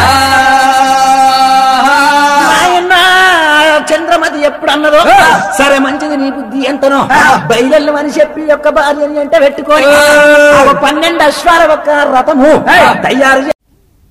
నాయనా, చంద్రమతి ఎప్పుడు అన్నదో సరే మంచిది నీ బుద్ధి ఎంతనో బయలు అని చెప్పి యొక్క భార్యని ఎంట పెట్టుకొని ఒక పన్నెండు అశ్వాల ఒక రథము తయారు చే-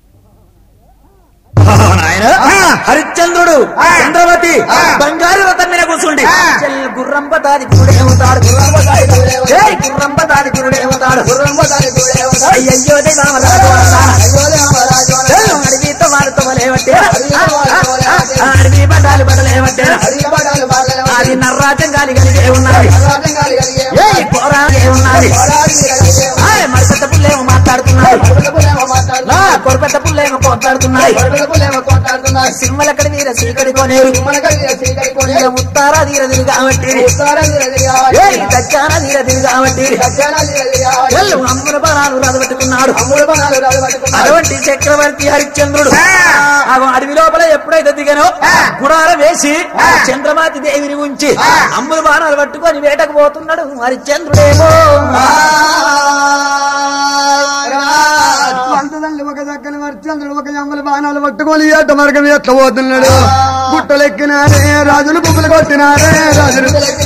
హరిశ్చంద్రుడు చంద్రవతి బంగారు రథం మీద కూర్చుండి చెల్ గుర్రంపతాది గురుడేవుతాడు ఏయ్ గుర్రంపతాది గురుడేవుతాడు అయ్యయ్యో దైవామరాజు అన్నా. చెల్ అడవితో వాడుతో బట్టలేవట్టే అడవి బట్టాలు బట్టలేవట్టే అది నర్రాజం గాలి కలిగే ఉన్నది ఏ పోరాగే ఉన్నది ఆయ్ మరిపెద్ద పుల్లేమో మాట్లాడుతున్నాయి ఆ, కొరపెద్ద పుల్లేమో పోట్లాడుతున్నాయి సింహలక్కడ వీర సీకడి కొనేరు ఇక ముత్తారా తీర తిరుగు కాబట్టి ఏ దచ్చాన తీర తిరుగు కాబట్టి ఎల్లు అమ్ముల బలాలు రదబెట్టుకున్నాడు అటువంటి చక్రవర్తి హరిశ్చంద్రుడు ఆ అడవి లోపల ఎప్పుడైతే దిగనో గుడారం వేసి చంద్రమాతి దేవిని ఉంచి అమ్ముల బాణాలు పట్టుకొని వేటకు పోతున్నాడు హరిశ్చంద్రుడేమో వంటదండ్రి ఒక దక్కని మర్చంద్రుడు ఒక ఎమ్మల బాణాలు పట్టుకొని ఏట మార్గం ఎట్ల పోతున్నాడు గుట్టలెక్కినారే రాజులు బుబ్బులు కొట్టినారే రాజులు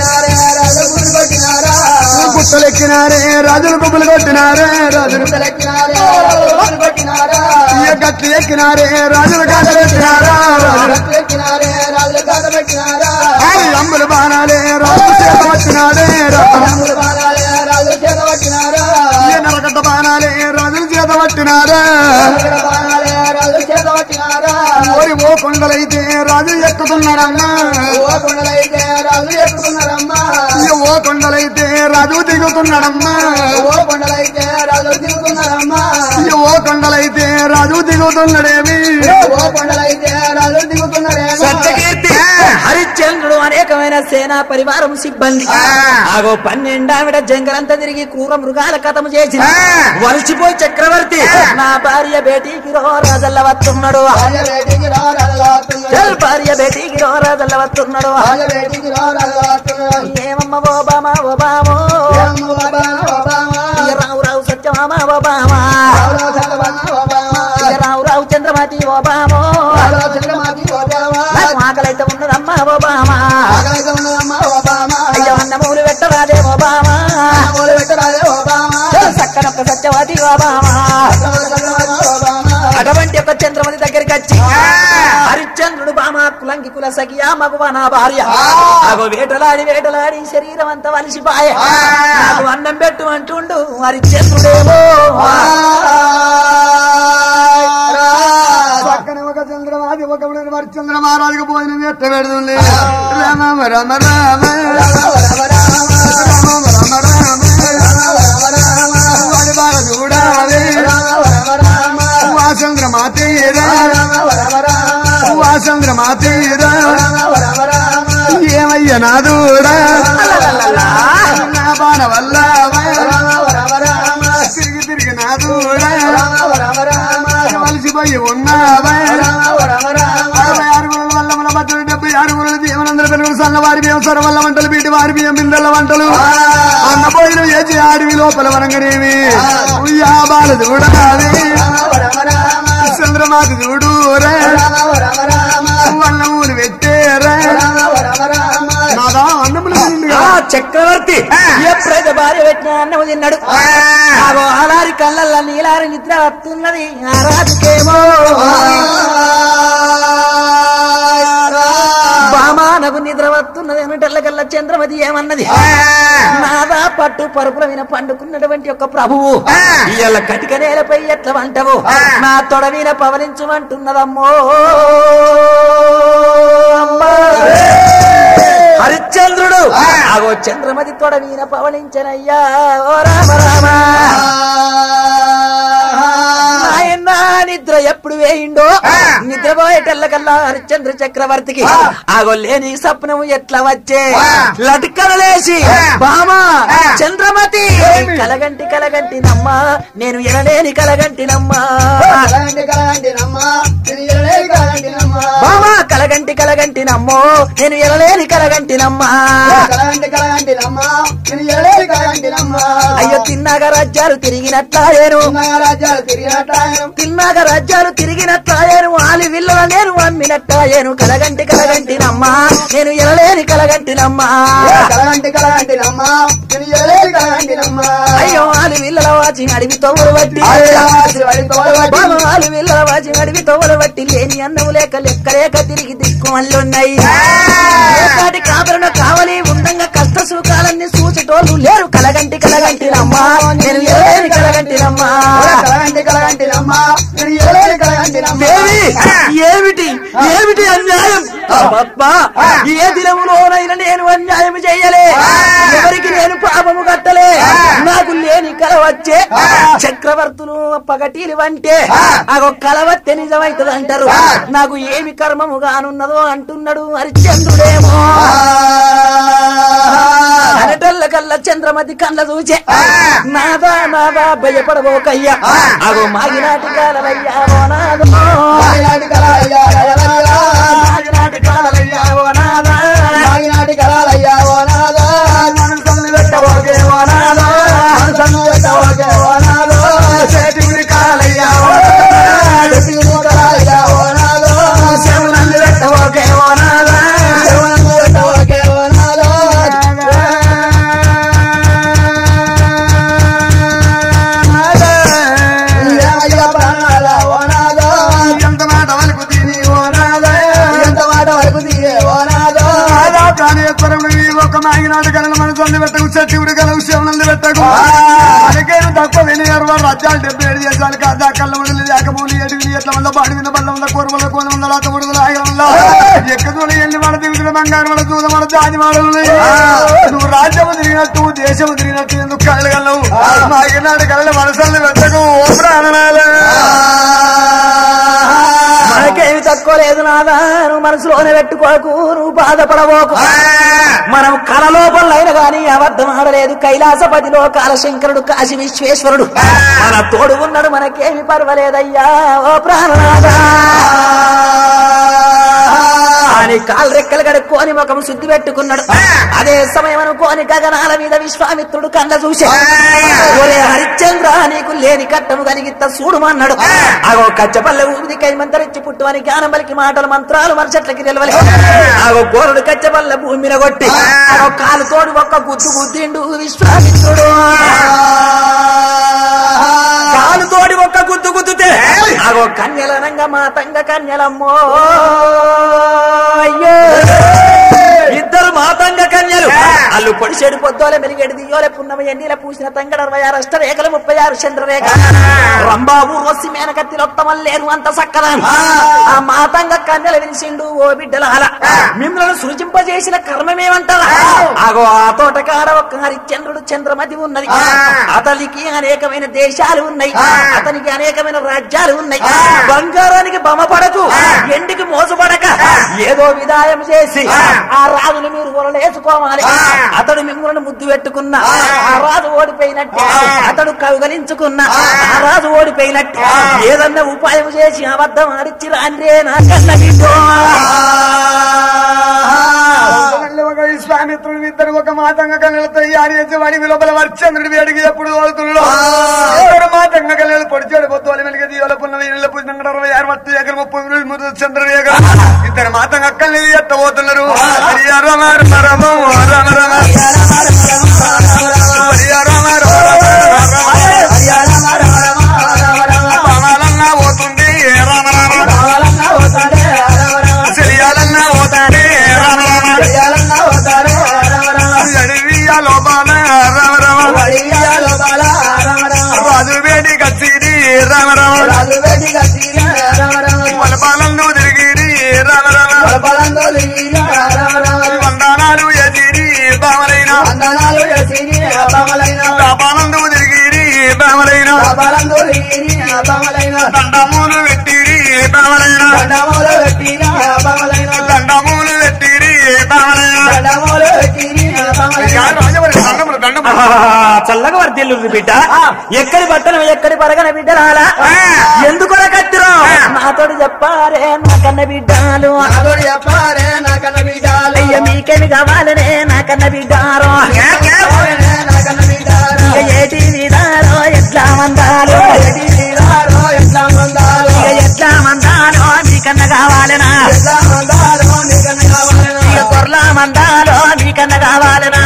గుట్టలెక్కినారే రాజులు బుబ్బులు కొట్టినారే రాజులు ఇయ్య గట్లు ఎక్కినారే రాజులు కాదలెక్కినారా రాజులు ఆరు అమ్మల బాణాలే రాజులు చేత వచ్చినాడే ఇయ్య నరకట్ట బాణాలే రాజులు చేత పట్టినారా ఓరి ఓ కొండలైతే రాజు ఎక్కుతున్నారమ్మా ఇయ్య ఓ కొండలైతే రాజు దిగుతున్నాడమ్మా ఇయ్య ఓ కొండలైతే రాజు దిగుతున్నాడేమి సత్యకీర్తి హరిశ్చంద్రుడు అనేకమైన సేనా పరివారం సిబ్బంది ఆగో పన్నెండావిడ జంగలంతా తిరిగి క్రూర మృగాల కథము చేసి వలసిపోయి చక్రవర్తి నా భార్య బేటీకి రో రాజల్ల వస్తున్నాడు చల్ భార్య బేటీకి రో రాజల్ల వస్తున్నాడు ఏమమ్మ ఓబామా ఓబామో ఇక రావు రావు సత్యమామ ఓబామా ఇక రావు రావు చంద్రమతి ఓబామో నాకు ఆకలైతే ఉన్నదమ్మా ఓబామా అయ్యో అన్నమూలు పెట్టరాదే ఓబామా సక్కనొక్క సత్యవతి ఓబామా అటువంటి ఒక చంద్రమతి దగ్గరికి వచ్చి హరిశ్చంద్రుడు బామ కులంకి కుల సఖియా మగువ నా భార్య నాకు వేటలాడి వేటలాడి శరీరం అంతా వలిసిపాయ నాకు అన్నం పెట్టు అంటుండు హరిశ్చంద్రుడేమో పక్కన ఒక చంద్రమాది ఒక చంద్ర మహారాజుకు భోజనం ఎట్ట పెడుతుంది రామ రామ రామ రామ రామ రామ వాడి బాగా చూడాలి వా చంద్రమాతీరా వా చంద్రమాతీరా ఏమయ్య నాదుడా నా బాణ వల్ల తిరిగి తిరిగి నాదుడా మలిసిపోయి ఉన్నావా అరవై ఆరు గుణల వల్ల మన భద్రుడు డెబ్బై ఆరు గుణల జీవనందర పెరుగులు సన్న వారి బియ్యం సొర వల్ల వంటలు బీటి వారి బియ్యం బిందెల వంటలు అన్న పోయిన చేసి ఆడివి లోపల వరంగనేవి ఉయ్యాబాల చూడాలి చంద్రమాతి చూడు రే వల్ల ఊరు పెట్టేరా నాదా అన్నములు తిండిగా. ఆ చక్రవర్తి ఎప్పుడైతే భార్య పెట్టిన అన్నము తిన్నాడు ఆగో అలారి కళ్ళల్లో నీలారి నిద్ర వస్తున్నది ఆ రాజుకేమో బామానకు నిద్ర వస్తున్నది అన్నటల్లకల్లా చంద్రమతి ఏమన్నది నాదా పట్టు పరుపుల మీద పండుకున్నటువంటి ఒక ప్రభువు ఇయ్యాల కటిక నేలపై ఎట్ల వంటవు నా తొడ మీద పవలించమంటున్నదమ్మో అమ్మా హరిశ్చంద్రుడు ఆగో చంద్రమతి తొడ మీద పవలించనయ్యా ఓ రామ రామ నాయన నిద్ర ఎప్పుడు వేయిండో నిద్రపోయేటల్లకల్లా హరిశ్చంద్ర చక్రవర్తికి ఆగో లేని సప్నము ఎట్లా వచ్చే లటుకలలేసి బామా చంద్రమతి కలగంటి కలగంటి నమ్మా నేను ఎనలేని కలగంటి నమ్మా బామా కలగంటి కలగంటి నమ్మో నేను ఎనలేని కలగంటి నమ్మా అయ్యో తిన్నాక రాజ్యాలు తిరిగినట్లాయేను తిన్నాక రాజ్యాలు తిరిగినట్లాయేను ఆలి విల్లల నేను అమ్మినట్లాయేను కలగంటి కలగంటి నమ్మా నేను ఎనలేని కలగంటి నమ్మా అయ్యో ఆలి విల్లల వాచి అడివి తోవలు బట్టి బామ ఆలి విల్లల వాచి అడివి తోవలు బట్టి లేని అన్నము లేక లెక్క లేక తిరిగి దిక్కు అల్లున్నాయి ఏకాటి కాపరను కావలి ఉండంగా కష్ట సుఖాలన్నీ చూసి మనసోళ్ళు లేరు కలగంటి కలగంటినమ్మా నేను ఏమి కలగంటినమ్మా కలగంటి కలగంటినమ్మా నేను ఏలేని కలగంటినమ్మా దేవి ఏమిటి ఏమిటి అన్యాయం అబ్బా, ఏ దినములోనైనా నేను అన్యాయం చెయ్యలే ఎవరికి నేను పాపము కట్టలే నాకు లేని కల వచ్చే చక్రవర్తులు పగటీలు అంటే అగో కల వస్తే నిజమైతుంది అంటారు నాకు ఏమి కర్మము గానున్నదో అంటున్నాడు హరిశ్చంద్రుడేమో అనటల్ల కల్ల చంద్రమతి కళ్ళ చూచే నాదా నాదా భయపడబోకయ్యా అగో మాగినాటి కాలవయ్యా ఓ నాదో మాయనాటి కళాలయ్యా కలవయ్యా. మాగినాటి కాలవయ్యా ఓ నాదా మాయనాటి కళాలయ్యా ఓ నాదా. మనసుల్ని పెట్టబోకే ఓ నాదా. మనసుల్ని పెట్టబోకే ఓ నాదా. చేతికి కాలయ్యా ఓ నాదా. చేతికి కళాలయ్యా ఓ నాదా. శివునన్ను పెట్టబోకే ఓ నాదా. శివునన్ను పెట్టబోకే ఓ నాదా. ఏమయ్యా ప్రాణాల ఓ నాదా. ఎంత మాట వరకు తిని ఓ నాదా. ఎంత మాట వరకు తీరే ఓ నాదా. రాధా ప్రాణేశ్వరముడు ఈ ఒక మాగినాడు కలను మనసు పెట్టకు శివుడు కలవు శివనందు పెట్టకు మనకేమి తక్కువ వినియరు వారు రాజ్యాలు డెబ్బై ఏడు దేశాలు కాదా కళ్ళ మొదలు లేకమూలి ఎటు ఎట్ల వల్ల బాడి విన బల్ల వల్ల కూరవల్ల కోన వల్ల లాత ముడుదల ఆయ వల్ల ఎక్కదోళ ఎన్ని మన దిగుతుల బంగారు మన దూద మన జాతి మాడలు నువ్వు రాజ్యము తిరిగినట్టు దేశము తిరిగినట్టు ఎందుకు కలగలవు మాగినాడు కళలు మనసుల్ని పెట్టకు ఓ ప్రాణనాలు మనకేమి తక్కువ లేదు నాదా నువ్వు మనసులోనే పెట్టుకోకు నువ్వు బాధపడబోకు మనం కళ లోపలైన గాని అబద్ధం ఆడలేదు కైలాసపతిలో కాలశంకరుడు కాశీ విశ్వేశ్వరుడు మన తోడు ఉన్నాడు మనకేమి పర్వాలేదయ్యా ఓ ప్రాణనాథా అని కాలు రెక్కలు కడుక్కొని ముఖం శుద్ధి పెట్టుకున్నాడు అదే సమయం అనుకోని గగనాల మీద విశ్వామిత్రుడు కళ్ళ చూసే ఒరే హరిశ్చంద్ర నీకు లేని కట్టము కలిగిత్త చూడుమన్నాడు ఆగో కచ్చపల్లె ఊది కైమంతరిచ్చి పుట్టు అని జ్ఞానం పలికి మాటలు మంత్రాలు మనుషట్లకి నిలవలే ఆగో గోరుడు కచ్చపల్లె భూమి మీద కొట్టి ఆగో కాలు తోడు ఒక్క గుద్దు గుద్దిండు విశ్వామిత్రుడు కాలు తోడి ఒక్క గుద్దు గుద్దుతే ఆగో కన్యలనంగా మా తంగ కన్యలమ్మో అయ్యో ఇద్దరు మాతంగ కన్యలు అల్లు పొడిసేడు పొద్దోలే మెరిగేడు దియోలే పున్నమ ఎన్నిల పూసిన తంగడ అరవై ఆరు అష్టరేఖలు ముప్పై ఆరు చంద్రరేఖ రంబాబు రొస్సి మేనకత్తి లొత్తమల్లేరు అంత సక్కదాను ఆ మాతంగ కన్యలు వినిసిండు ఓ బిడ్డల అల మిమ్మల్ని సృజింపజేసిన కర్మమేమంటారా ఆగో ఆ తోటకాడ ఒక్క హరిశ్చంద్రుడు చంద్రమతి ఉన్నది అతనికి అనేకమైన దేశాలు ఉన్నాయి అతనికి అనేకమైన రాజ్యాలు ఉన్నాయి బంగారానికి బొమ్మపడకు ఎండికి మోసపడక ఏదో విధాయం చేసి ఆ రాజును మీరు వరలేసుకోవాలి అతడు మిమ్మల్ని ముద్దు పెట్టుకున్న ఆ రాజు ఓడిపోయినట్టు అతడు కౌగలించుకున్న ఆ రాజు ఓడిపోయినట్టు ఏదన్నా ఉపాయం చేసి అబద్ధం ఆడిచ్చి రాండ్రే నా కన్న బిడ్డో. మళ్ళీ ఒక విశ్వామిత్రుడు ఇద్దరు ఒక మాతంగ కళ్ళతో యారి వచ్చి వాడి లోపల వర్చంద్రుడి వేడికి ఎప్పుడు తోలుతుండో ఇద్దరు మాతంగ కళ్ళు పొడిచాడు పొద్దు వెలిగి దీవల పున్న వీళ్ళ పుణ్యంగా అరవై ఆరు వస్తు ఎకర ముప్పై మూడు చంద్రుడు ఇద్దరు మాతంగ కళ్ళు ఎత్తబోతున్నారు హరి రమ రమ రమ రమ రమ హరి రమ రమ పవనాలన్నా పోతుంది రామ రామ చెలియాలన్నా పోతాడే రామ రామ అడవియా లోపాల రామ రామ రాజు వేడి కచ్చిరి రామ రామ వలపాలను తిరిగిరి రామ రామ వందనాలు ఎదిరి బామలైన దాపానందు తిరిగిరి బామలైన దండములు పెట్టిరి బామలైన దండములు పెట్టిరి బామలైన రాజవరి దండములు దండములు చల్లగా వర్దిల్లు బిడ్డ ఎక్కడి బట్టలు ఎక్కడి పరగన బిడ్డరాలా ఎందుకు కత్తిరో నాతోడు చెప్పారే నా కన్న బిడ్డాలు అయ్య మీకేమి కావాలనే నా కన్న బిడ్డారో ఇక ఏటి విధారో ఎట్లా మందాలు ఇక ఎట్లా మందాలో నీకన్నా కావాలనా ఇక కొర్లా మందాలో నీకన్నా కావాలనా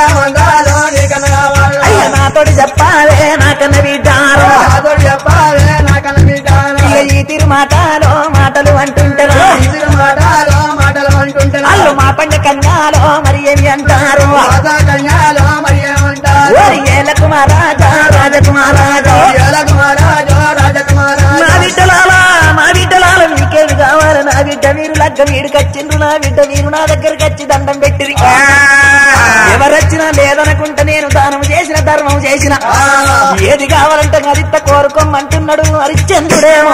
అయ్య నాతోడు చెప్పాలే నా కన్న బిడ్డారో ఇక ఈ తిరు మాటలో మాటలు అంటుంటారు అల్లు మా పండ కన్యాలో మరి ఏమి అంటారు కన్యాలో మరి రాజకుమారాజా రాజకుమారాజా రాజకుమారాజా రాజకుమారాజా నా బిడ్డలాల నా బిడ్డలాల మీకేమి కావాలి నా బిడ్డ వీరు లగ్గ వీడు కచ్చిండ్రు నా బిడ్డ వీరు నా దగ్గరికి వచ్చి దండం పెట్టిరి ఎవరొచ్చినా లేదనుకుంటే నేను దానం చేసిన ధర్మం చేసిన ఏది కావాలంటే గదిత్త కోరుకోమంటున్నాడు హరిశ్చంద్రుడేమో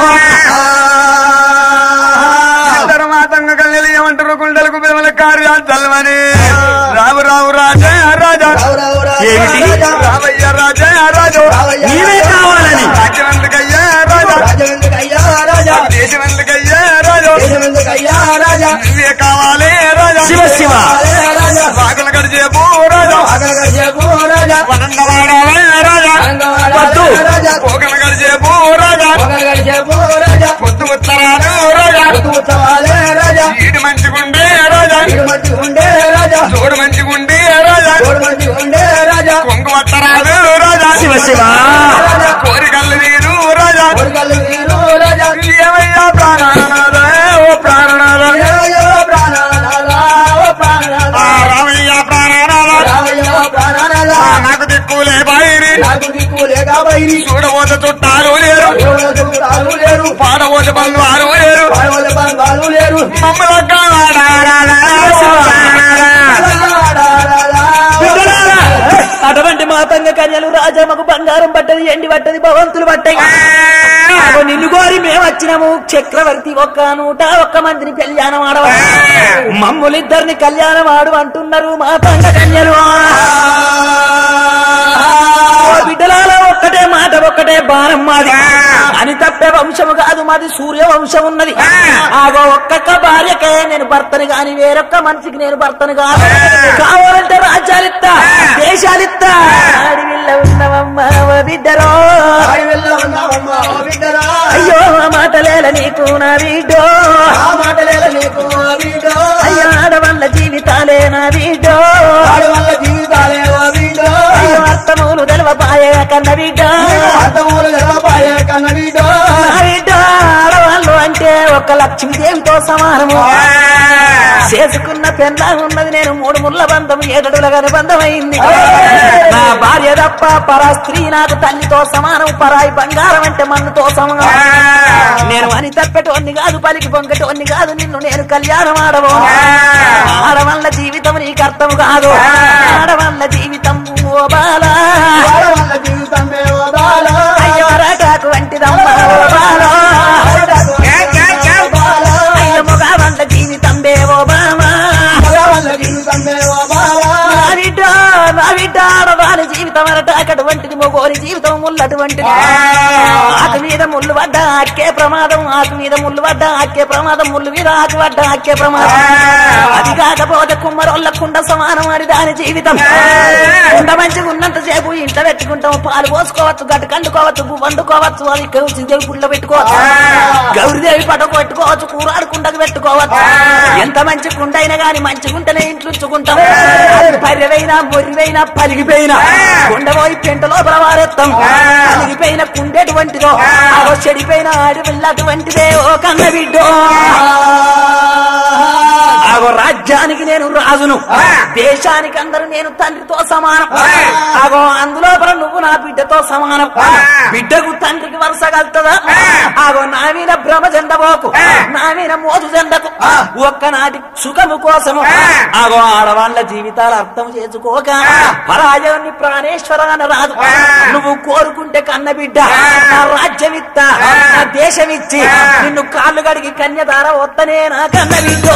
ఇద్దరు మాతంగా కళ్ళెలు ఏమంటారు గుండెలకు బిలమల కార్యాలు చల్లమని రావు రావు రాజా రాజా ఏమిటి? రావయ్య రాజా రాజు నీవే కావాలని రాజ్యమందుకయ్యా రాజా రాజవంతుకయ్యా రాజా దేశమందుకయ్యా రాజు దేశవంతుకయ్యా రాజా నువ్వే కావాలి రాజా శివ శివ రాజా బాగులు గడిచేపు రాజా అగరగజపు రాజా వనందవాడాలే రాజా వద్దు రాజా పోగలు గడిచేపు రాజా అగరగజపు రాజా పొద్దు ఉత్తరాలు రాజా ఉత్సవాలే రాజా ఈడు మంచిగుండే రాజా ఇడు మంచి ఉండే రాజా చూడు మంచిగుండే రాజా తోడు మంచి ఉండే రాజా కొంగు వత్తరాలు రాజా శివ శివ కోరికల్లు వీరు రాజా కొడుకలు వీరు రాజా ఏమయ్యా ప్రాణనాథ ఓ ప్రాణనాథ రాజా ప్రాణనాథా ఓ ప్రాణనాథా ఆ రామయ్య ప్రాణనాథ రామయ్య ప్రాణనాథా ఆ నాకు దిక్కులే బాయిరి నాకు దిక్కులే కాబట్టి చూడబోతే చుట్టాలు లేరు చుట్టాలు లేరు పాడబోతే బంధువారు లేరు పాడవల బంగారు లేరు మమ్మల్ని అటువంటి మాతంగ కన్యలు రాజమ్మకు బంగారం పట్టది ఎండి పట్టది భవంతులు పట్టాయి అగో నిన్ను కోరి మేము వచ్చినాము చక్రవర్తి ఒక్క నూట ఒక్క మందిని కళ్యాణం ఆడవ మమ్ములిద్దరిని కళ్యాణం ఆడు అంటున్నారు మాతంగ కన్యలు ఓ బిడ్డలాల ఒక్కటే మాట ఒక్కటే బాణం మాది అని తప్పే వంశము కాదు మాది సూర్య వంశం ఉన్నది ఆగో ఒక్కొక్క భార్యకే నేను భర్తని గాని వేరొక్క మనిషికి నేను భర్తను కాదు కావాలంటే రాజ్యాలిత్తా దేశాలిత్తా అడవిల్ల ఉన్నవమ్మా ఓ బిడ్డరో అడవిలో ఉన్నావమ్మా ఓ బిడ్డరా అయ్యో ఆ మాటలేల నీకు నా బిడ్డో ఆ మాటలేల నీకు ఓ బిడ్డో అయ్యో ఆడవాళ్ళ జీవితాలే నా బిడ్డో ఆడవాళ్ళ జీవితాలే ఓ బిడ్డో అయ్యో అర్థములు తెలవపాయే కన్న బిడ్డ అర్థములు జరపాయే కన్న బిడ్డో నా బిడ్డ ఆడవాళ్ళు అంటే ఒక లక్ష్మీదేవితో సమానము చేసుకున్న పెళ్ళ ఉన్నది నేను మూడు ముళ్ళ బంధం ఏడడులగానే బంధమైంది నా భార్య తప్ప పరా స్త్రీ నాకు తల్లితో సమానం పరాయి బంగారం అంటే మన్నుతో సమానం నేను అని తప్పేటోన్ని కాదు పలికి పొంగటోన్ని కాదు నిన్ను నేను కళ్యాణం ఆడవు ఆడవల్ల జీవితం నీకు అర్థం కాదు ఆడవల్ల జీవితం ఓ బాల ఆడవాళ్ళ జీవితమే ఓ బాల అయ్యో రాటాకు వంటిదమ్మ ఓ బాల అయ్య మొగవల్ల జీవితం ఓ బామా మగవాళ్ళ జీవితమే ఓ బాల నా బిడ్డ నా బిడ్డ ఆడవాని జీవితం అనట అటువంటిది మొగోని జీవితం ముల్లటువంటిది ఆకు మీద ముళ్ళు పడ్డ అక్కే ప్రమాదం ఆకు మీద ముళ్ళు పడ్డ అక్కే ప్రమాదం ముళ్ళు మీద ఆకు పడ్డ అక్కే ప్రమాదం అది కాకపోతే కుమ్మరోళ్ళ కుండ సమానం అని దాని జీవితం కుండ మంచిగా ఉన్నంత సేపు ఇంట పెట్టుకుంటాం పాలు పోసుకోవచ్చు గట్టు కండుకోవచ్చు పువ్వు వండుకోవచ్చు అది గౌరీదేవి పుల్ల పెట్టుకోవచ్చు గౌరీదేవి పటకు పెట్టుకోవచ్చు కూరాడుకుండకు పెట్టుకోవచ్చు ఎంత మంచి కుండ అయినా గాని మంచిగుంటేనే ఇంట్లుంచుకుంటాం అది పర్రెవైనా మొర్రివైనా పలిగిపోయినా కుండ పోయి పెంట లోపల వారెత్తాం పలిగిపోయిన కుండెటువంటిదో అదో చెడిపోయిన అడవిల్లటువంటిదే ఓ కన్న బిడ్డో ఆగో రాజ్యానికి నేను రాజును దేశానికి అందరూ నేను తండ్రితో సమానం ఆగో అందులో నువ్వు నా బిడ్డతో సమానం బిడ్డకు తండ్రికి వరుస కలుతుందా ఆగో నా మీద భ్రమ చెందబోకు నా మీద మోజు చెందకు ఒక్కనాటి సుఖము కోసము ఆగో ఆడవాళ్ళ జీవితాలు అర్థం చేసుకోక పరాజయాన్ని ప్రాణేశ్వర అని రాదు నువ్వు కోరుకుంటే కన్న బిడ్డ నా రాజ్యం ఇత్తా నా దేశం ఇచ్చి నిన్ను కాళ్ళు గడిగి కన్యదార వత్తనే నా కన్న బిడ్డ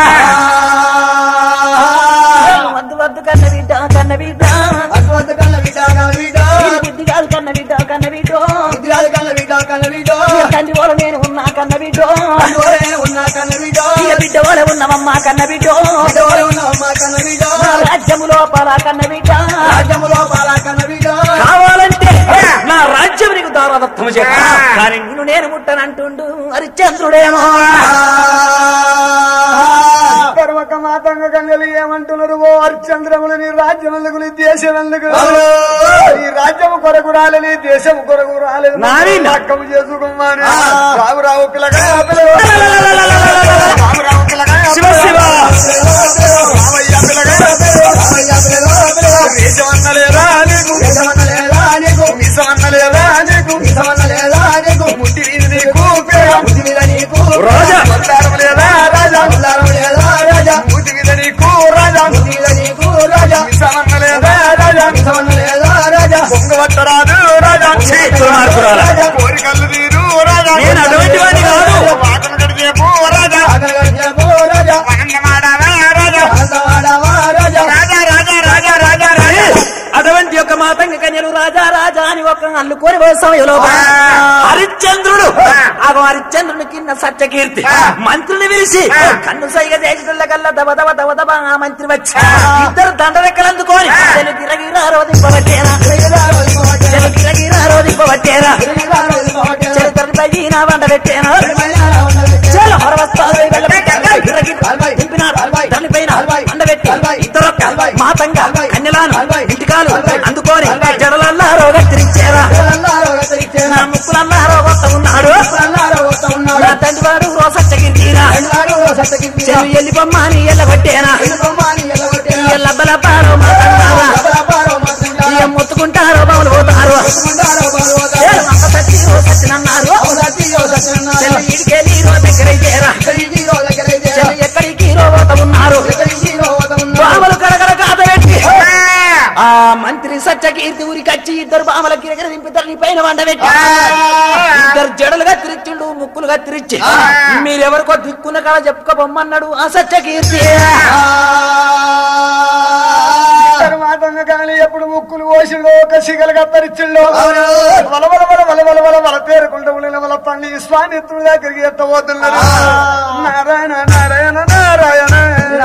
వద్దు వద్దు కన్న బిడ్డ కన్న బిడ్డ అటువంటి కన్న బిడ్డ కన్న బిడ్డ ఇది బుద్ధి కాదు కన్న బిడ్డ కన్న బిడ్డ బుద్ధిరాజు కన్న బిడ్డ కన్న బిడ్డ తండ్రి వాళ్ళ నేను ఉన్నా కన్న బిడ్డ అందువలనే ఉన్నా కన్న బిడ్డ ఇక బిడ్డ వాళ్ళ ఉన్నవమ్మా కన్న బిడ్డ పెద్దవాళ్ళు ఉన్నావమ్మా కన్న బిడ్డ నా రాజ్యము లోపల కన్న బిడ్డ రాజ్యములో పాల కన్న బిడ్డ కావాలంటే నా రాజ్యం నీకు దారాదత్తము చేత కానీ నిన్ను నేను ముట్టనంటుండు హరిశ్చంద్రుడేమో ఒక మాతంగ కన్యలు ఏమంటున్నారు ఓ హరిశ్చంద్రములు నీ రాజ్యం ఎందుకు నీ దేశం ఎందుకు ఈ రాజ్యం కొరకు రాలేదు దేశం కొరకు రాలేదు నాని నా- అక్కము చేసుకోమని రావు రావు పిల్లగా పిల్లగా రావు రావు పిల్లగా శివ శివ రావయ్య పిల్లగా దేశం అన్నలేదా నీకు దేశమన్నలేదా ఛీ, దుర్మార్గురాలా. కోరికలు తీరు రాజా నేను అటువంటి వాడిని కాదు. వాకలు గడిచేపు రాజా ఆగలగడిచేపు రాజా వందమాడవా రాజా అంతవాడవా రాజా రాజా రాజా రాజా రాజా రాజా అటువంటి యొక్క మాతంగ కన్యలు రాజా రాజా అని ఒక అల్లుకొని పోయే సమయంలో హరిశ్చంద్రుడు ఆగో హరిశ్చంద్రుని కింద సత్యకీర్తి మంత్రుని పిలిచి కన్ను సైగ చేసిన కల్లా దబ దబ దబ దబ ఆ మంత్రి వచ్చి ఇద్దరు దండరెక్కలు అందుకొని చెలు గిరగిరా రోధింపబట్టేరా చెలు గిరగిరా రోధింపబట్టేరా చెలు తల్లిపై నా వండ పెట్టేనా చెలు మరవస్తాలు తల్లిపైన వండబెట్టి ఇద్దరు మాతంగా కన్యలాను ఇంటికాలు అందుకొని జడలల్లా రోగత్తిరించేరా నా ముక్కులల్లా రోగొత్త ఉన్నాడు నా తండ్రి వాడు రోసచ్చగిరిరా చెల్లు ఎల్లి బొమ్మ అని ఎల్లగొట్టేనా ఎల్లబ్బలబ్బారో మాతంగారా ఇక ముత్తుకుంటారో బౌలు పోతారు చెల్లు అమ్మ సచ్చి రో సచ్చినన్నారు చెల్లు ఇడికెళ్ళి రో దగ్గర చేరా చెల్లు ఎక్కడికి రో పోత ఉన్నారు బామలు కడగడ కాత పెట్టి ఆ మంత్రి సత్యకీర్తి ఊరికి వచ్చి ఇద్దరు బామల గిరగిర దింపిద్దరు పైన వండ పెట్టి ఇద్దరు జడలు కత్తిరించిండు ముక్కులు కత్తిరించి మీరెవరికో దిక్కున్న కాడ చెప్పుకోబొమ్మన్నాడు ఆ సత్యకీర్తి తర్వాత కానీ ఎప్పుడు ముక్కులు కోసిండో ఒక సిగలు కత్తరిచ్చిండో వల వల వల వల వల వల వల పేరుకుంటూ ఉండిన వల పండి స్వామిత్రుడి దగ్గరికి ఎత్తబోతున్నారు నారాయణ నారాయణ నారాయణ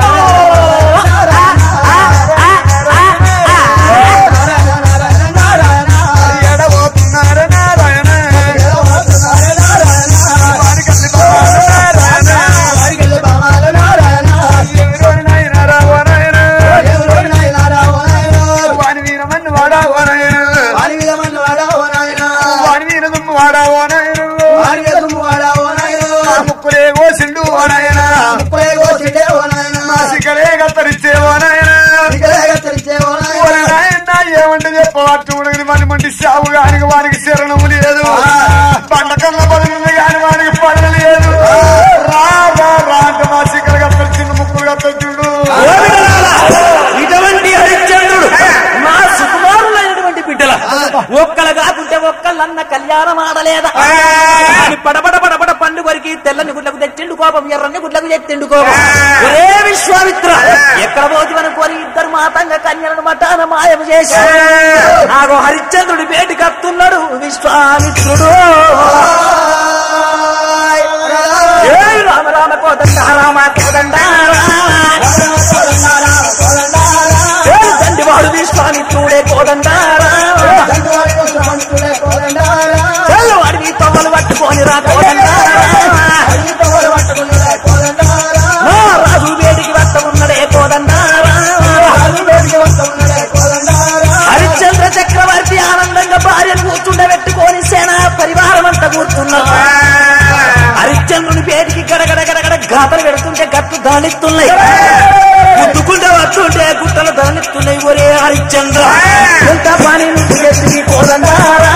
ఎడబోతున్నారు నారాయణ వారికల్లి బాబాలు నారాయణ ఎవరు నాయన రావో నాయన వాని వీరమన్ను వాడావో నాయన వాని వీర దుమ్ము వాడావో నాయన ఆ ముక్కులే కోసిండు ఓ నాయన సిగలే కత్తరిచ్చేవో నాయన ఓరి నాయన ఏమంటే చెప్పవచ్చు ఉడగని మన మండి సావు గానికి వానికి శరణము లేదు పండ్ల కన్న పదవి గాని వానికి పడవ లేదు రా రా రా అంటే మా సిగలు కత్తరిచిండు ముక్కులు కత్తరిచిండు ఇటువంటి హరిశ్చంద్రుడు మా సుకుమారులైనటువంటి బిడ్డల ఒక్కలు కాకుంటే ఒక్కళ్ళన్న కళ్యాణం ఆడలేదా అని పడబడ పడబడ పండు కొరికి తెల్లని గుడ్లకు తెచ్చిండు కోపం ఎర్రని గుడ్లకు తెచ్చిండు కోపం ఒరే విశ్వామిత్ర ఎక్కడ పోతివని కోరి ఇద్దరు మాతంగ కన్యలను మటాన మాయం చేసి ఆగో హరిశ్చంద్రుడి బేటి కత్తున్నాడు విశ్వామిత్రుడు ఏ రామ రామ కోదండ రామ కోదండ తండ్రి వాడు విశ్వామిత్రుడే కోదండారా చెల్లు వాడిని తొమ్మలు పట్టుకొని రా కోదండారా నా రాజు వేడికి వట్ట ఉన్నడే కోదండారా హరిశ్చంద్ర చక్రవర్తి ఆనందంగా భార్యను కూర్చుండబెట్టుకొని సేన పరివారం అంతా కూర్చున్నారు హరిశ్చంద్రుని పేరుకి గడగడ గడగడ గాతలు పెడుతుంటే గట్టు దానిస్తున్నాయి గుద్దుకుంటే వస్తుంటే గుట్టలు దానిస్తున్నాయి ఒరే హరిశ్చంద్ర ఎంత పని నువ్వు ఎత్తి కోదండారా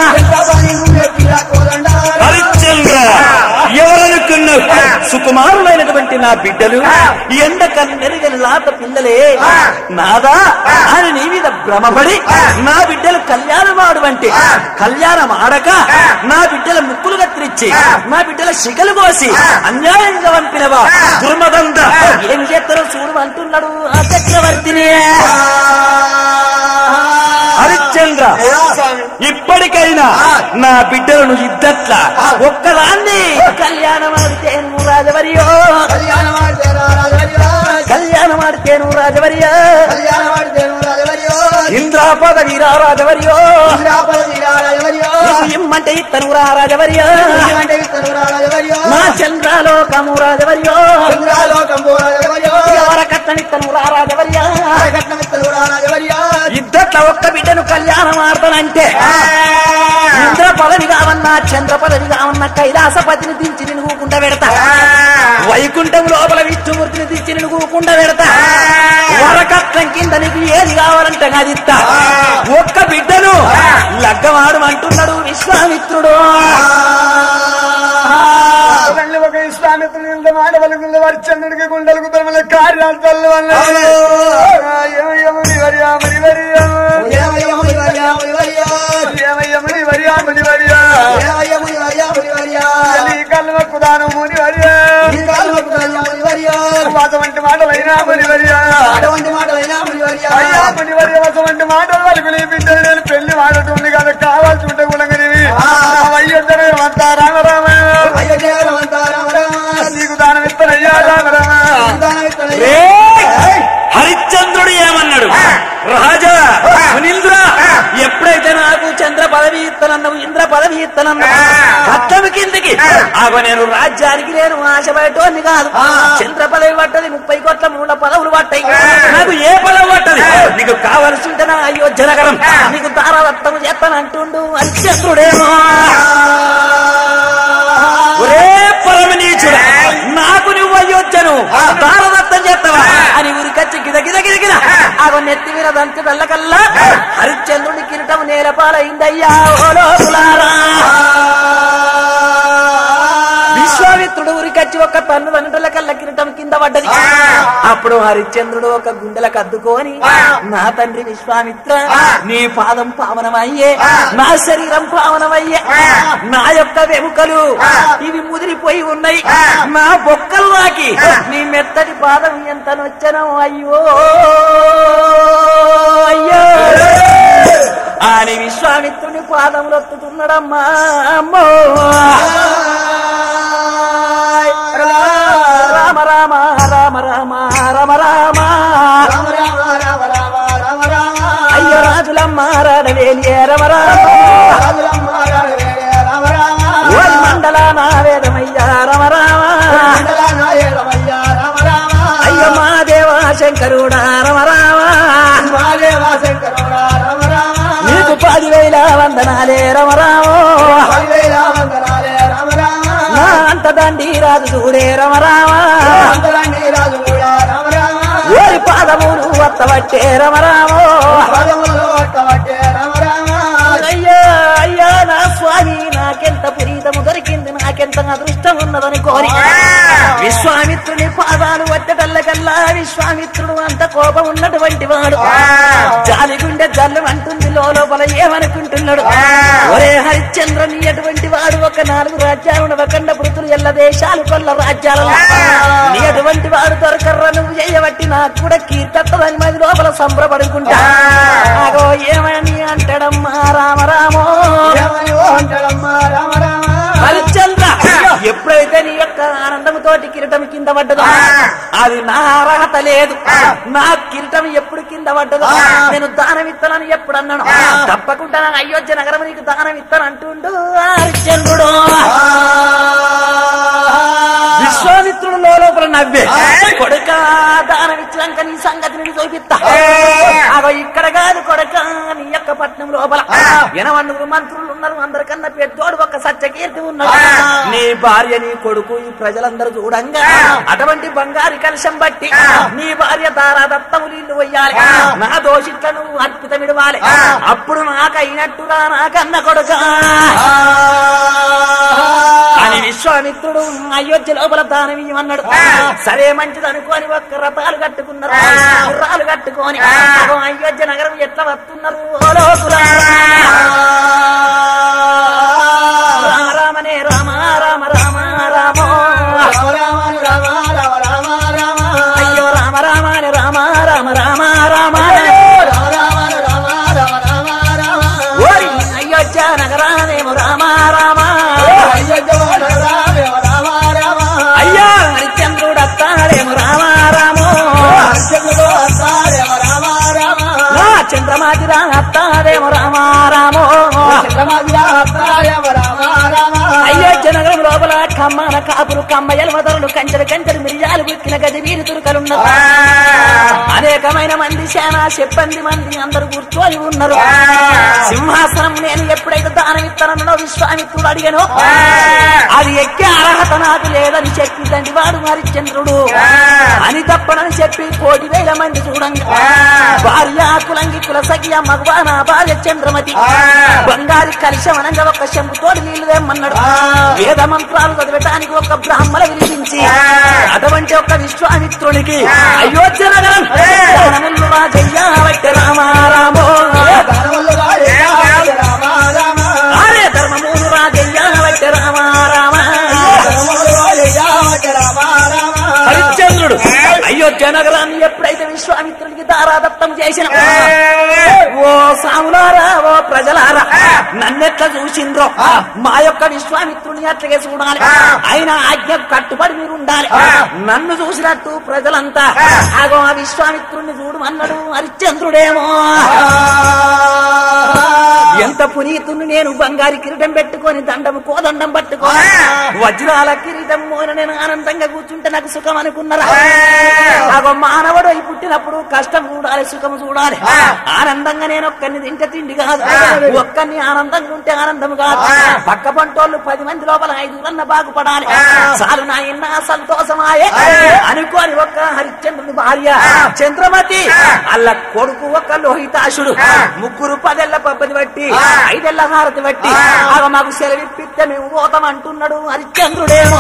హరిశ్చంద్ర ఎవరనుకున్నావు సుకుమారులైనటువంటి నా బిడ్డలు ఎండక మెరుగని లాత పిల్లలే నాదా అని నీ మీద భ్రమపడి నా బిడ్డలు కళ్యాణం ఆడువంటే కళ్యాణం ఆడక నా బిడ్డల ముక్కులు కత్తిరించి నా బిడ్డల శిఖలు కోసి అన్యాయంగా పంపినవా దుర్మదంద ఏం చేస్తారో చూడు అంటున్నాడు ఆ చక్రవర్తిని హరిశ్చంద్ర ఇప్పటికైనా నా బిడ్డలను ఇద్దట్ల ఒక్కదాన్ని కళ్యాణం ఆడితేను రాజవరియో కళ్యాణం ఆడితేను రాజవరియో ఇంద్రాపద వీరా రాజవరియో నీకు ఇమ్మంటే ఇత్తను రా రాజవరియో నా చంద్రాలోకము రాజవరియో ఎవర కట్టనిత్తను రా రాజవరియో ఇద్దట్ల ఒక్క బిడ్డను కళ్యాణం ఆడతానంటే ఇంద్ర పదవి కావన్నా చంద్ర పదవి కావన్నా కైలాసపతిని దించి నేను ఊకుండా పెడతా వైకుంఠం లోపల విష్ణుమూర్తిని దించి నేను ఊకుండా పెడతా వరకట్నం కింద నీకు ఏది కావాలంటే అది ఇస్తా ఒక్క బిడ్డను లగ్గమాడు అంటున్నాడు విశ్వామిత్రుడు తల్లి ఒక ఇష్టామిత్రుడు మాడవలుగుంది వర్చంద్రుడికి గుండెలకు తమల కార్యాలు తల్లి వల్ల ఏమయ్యమని వరియా మరి వరియా ఏమయ్యమని వరియా అటువంటి మాటలైనా మునివర్య అటువంటి మాటలైనా మునివర్య. అయ్యా మునివర్య అటువంటి మాటలు వాళ్ళకి నీ బిడ్డలు నేను పెళ్లి వాడటం కదా కావాల్సి ఉంటే గుణగనివి అయ్యొద్దరు అంతా రామరామ అయ్యో జయరామంతా రామ రామ. నీకు దానం ఇస్తానయ్యా రామరామ సంతానం ఇస్తానయ్యా. రేయ్! హరిశ్చంద్రుడు ఏమన్నాడు రాజా మునీంద్ర ఎప్పుడైతే నాకు చంద్ర పదవి ఇత్తనన్నావు ఇంద్ర పదవి ఇత్తనన్నావు పట్టమి కిందికి ఆగో నేను రాజ్యానికి నేను ఆశపడేటోని కాదు చంద్ర పదవి పట్టది ముప్పై కోట్ల మూల పదవులు పట్టాయి నాకు ఏ పదవి పట్టది నీకు కావలసి ఉంటే నా అయోధ్య నగరం నీకు తారాదత్తము చేస్తానంటుండు హరిశ్చంద్రుడేమో ఒరే పరమనీచుడా నాకు నువ్వు అయ్యొచ్చను దారదత్తం చేస్తావా అని ఊరికచ్చి గిద గిద గిద గిద ఆగో నెత్తి మీద దంతి వెళ్ళకల్లా హరిశ్చంద్రుడి కిరీటం నేలపాలైందయ్యా ఓ లోకులారా విశ్వామిత్రుడు ఊరికచ్చి ఒక పన్ను వెనటల కల్ల కిరీటం కింద పడ్డది అప్పుడు హరిశ్చంద్రుడు ఒక గుండెలకు అద్దుకొని నా తండ్రి విశ్వామిత్ర నీ పాదం పావనమయ్యే నా శరీరం పావనమయ్యే నా యొక్క వెముకలు ఇవి ముదిరిపోయి ఉన్నాయి నా బొక్కలు నాకి నీ మెత్తటి పాదం ఎంత నొచ్చనో అయ్యో అయ్యో అని విశ్వామిత్రుని పాదములు ఒత్తుతున్నాడమ్మా అమ్మో రామ రామ రామ రామ రామ రామ రామ రామ రామ రామ రామ రామ. అయ్యో రాజులమ్మ రాడవేలి రమ రామ రాజులమ్మ రాఘవేయ రామ రామ. ఓరి మండల నా వేదమయ్యా రమ రామ మండల నాయకమయ్య రామ రామ. అయ్యో మా దేవా శంకరుడా రమ రామ మహాదేవ శంకరుడా రామ రామ. నీకు పదివేల వందనాలే రమ రామ పదివేల వందనాలే రామ రామ. నా అంత దండి రాజు చూడే రమ రామ అందరండి రాజు కూడా రామ రామ. ఓరి పాదములు వత్తబట్టే రమ రామ పదములలో ఒట్టబట్టే రామ రామ. అయ్యా అయ్యా నా స్వామి నాకెంత పురీతము దొరికింది నాకెంత అదృష్టం ఉన్నదని కోరి విశ్వామిత్రుని పాదాలు వచ్చటల్లకల్లా విశ్వామిత్రుడు అంత కోపం ఉన్నటువంటి వాడు జాలి గుండె జల్లు అంటుంది లోపల ఏమనుకుంటున్నాడు ఒరే హరిశ్చంద్ర నీ అటువంటి వాడు ఒక నాలుగు రాజ్యాలు వకండ పృతులు ఎల్ల దేశాలు కొల్ల రాజ్యాలలో నీ అటువంటి వాడు దొరకర్ర నువ్వు చేయబట్టి నాకు కూడా కీర్తత్తదని మరి లోపల సంబరపడుకుంటా ఆగో ఏమని అంటాడమ్మా రామ రామో ఏమని ఓ అంటాడమ్మ రామ రామ. హరిశ్చంద్ర ఎప్పుడైతే నీ యొక్క ఆనందముతోటి కిరీటం కింద పడ్డదో అది నా అర్హత లేదు నా కిరీటం ఎప్పుడు కింద పడ్డదో నేను దానం ఇస్తానని ఎప్పుడు అన్నాను తప్పకుండా నా అయోధ్య నగరం నీకు దానం ఇస్తాను అంటుండు హరిశ్చంద్రుడు విశ్వామిత్రుడు లోపల నవ్వే కొడుక దానం ఇచ్చినాక నీ సంగతి నేను చూపిస్తా అగో ఇక్కడ కాదు కొడుక నీ యొక్క పట్నం లోపల ఎనవన్నుగురు మంత్రులు ఉన్నారు అందరికన్నా పెద్దోడు ఒక సత్యకీర్తి ఉన్నాడు నీ భార్య నీ కొడుకు ఈ ప్రజలందరూ చూడంగా అటువంటి బంగారు కలశం బట్టి నీ భార్య దారా దత్తము నీళ్లు వయ్యాలి నా దోషిట్ల నువ్వు అర్పితమిడవాలి అప్పుడు నాకు అయినట్టుగా నాకన్న కొడుక అని విశ్వామిత్రుడు అయోధ్య లోపల దానం ఇవ్వమన్నాడు సరే మంచిది అనుకోని ఒక్క రథాలు కట్టుకున్నారు గుర్రాలు కట్టుకొని అగో అయోధ్య నగరం ఎట్లా వస్తున్నారు ఓ లోకులారా. రామ రామనే రామ రామ రామ రామో రామ రామ రామ రామ రామ రామ. అయ్యో రామ రామానే రామ రామ రామ రామ రామ రామ రామ రామ రామ రామ. ఓరి అయోధ్య నగరానేమో రామ రామ అయ్యయ్యవాడ రామ రామ రామ. అయ్యా హరిచంద్రుడు అత్తాడేమో రామ రామో హరిశ్చంద్రుడు వస్తాడేమ రామ రామ. నా చంద్రమాతి రా అత్తాడేమో రామ రామో చంద్రమాదిరా వస్తాడేమ రామ రామ. అయోధ్య నగరం లోపల కమ్మన కాపులు కమ్మయ్యల మొదలు కంచెలు కంచెలు మిరియాలు గుక్కిన గది వీరి తురుకలున్నారు అనేకమైన మంది సేన చెప్పంది మంది అందరూ కూర్చొని ఉన్నారు సింహాసనం నేను ఎప్పుడైతే దానం ఇస్తానన్నో విశ్వామిత్రుడు అడిగాను అది ఎక్కే అర్హత నాకు లేదని చెప్పి తండ్రి వాడు హరిశ్చంద్రుడు అని తప్పనని చెప్పి కోటి వేల మంది చూడంగా భార్య కులంగి కుల సఖియ మగవా నా భార్య చంద్రమతి బంగారి కలిశమనంగా ఒక శంకుతోటి నీళ్లు తెమ్మన్నాడు వేద మంత్రాలు చదివటానికి ఒక బ్రాహ్మణ వినిపించి అటువంటి ఒక విశ్వామిత్రునికి అయోధ్య నగరం దానములు రాజయ్య వట్టె రామారామో దానములుగా రామ రామ రామ. ఆరే ధర్మములు రాజయ్య వట్టె రామారామ దానములుగా రామ రామ రామ. హరిశ్చంద్రుడు అయోధ్య నగరాన్ని ఎప్పుడైతే విశ్వామిత్రుడికి దారాదత్తం చేసిన ఓ సాములారా ఓ ప్రజలారా నన్నెట్లా చూసిండ్రో మా యొక్క విశ్వామిత్రుని అట్లాగే చూడాలి ఆయన ఆజ్ఞ కట్టుబడి మీరు ఉండాలి నన్ను చూసినట్టు ప్రజలంతా అగో ఆ విశ్వామిత్రుడిని చూడమన్నాడు హరిశ్చంద్రుడేమో ఎంత పునీతుని నేను బంగారు కిరీటం పెట్టుకొని దండము కోదండం పట్టుకొని వజ్రాల కిరీటం మోన నేను ఆనందంగా కూర్చుంటే నాకు సుఖం అనుకున్నారా అగో మానవుడు అయి పుట్టినప్పుడు కష్టం చూడాలి సుఖం చూడాలి ఆనందంగా నేను ఒక్కరిని తింటే తిండి కాదు ఒక్కరిని ఆనందంగా ఉంటే ఆనందం కాదు పక్క పంటోళ్ళు పది మంది లోపల ఐదుగురన్న బాగుపడాలి చాలు నా ఇన్న సంతోషమాయే అనుకోని ఒక్క హరిశ్చంద్రుని భార్య చంద్రమతి అల్ల కొడుకు ఒక లోహితాశుడు ముగ్గురు పదేళ్ల పబ్బది బట్టి ఐదేళ్ల హారతి బట్టి ఆగ మాకు సెలవిప్పిస్తే మేము పోతాం అంటున్నాడు హరిశ్చంద్రుడేమో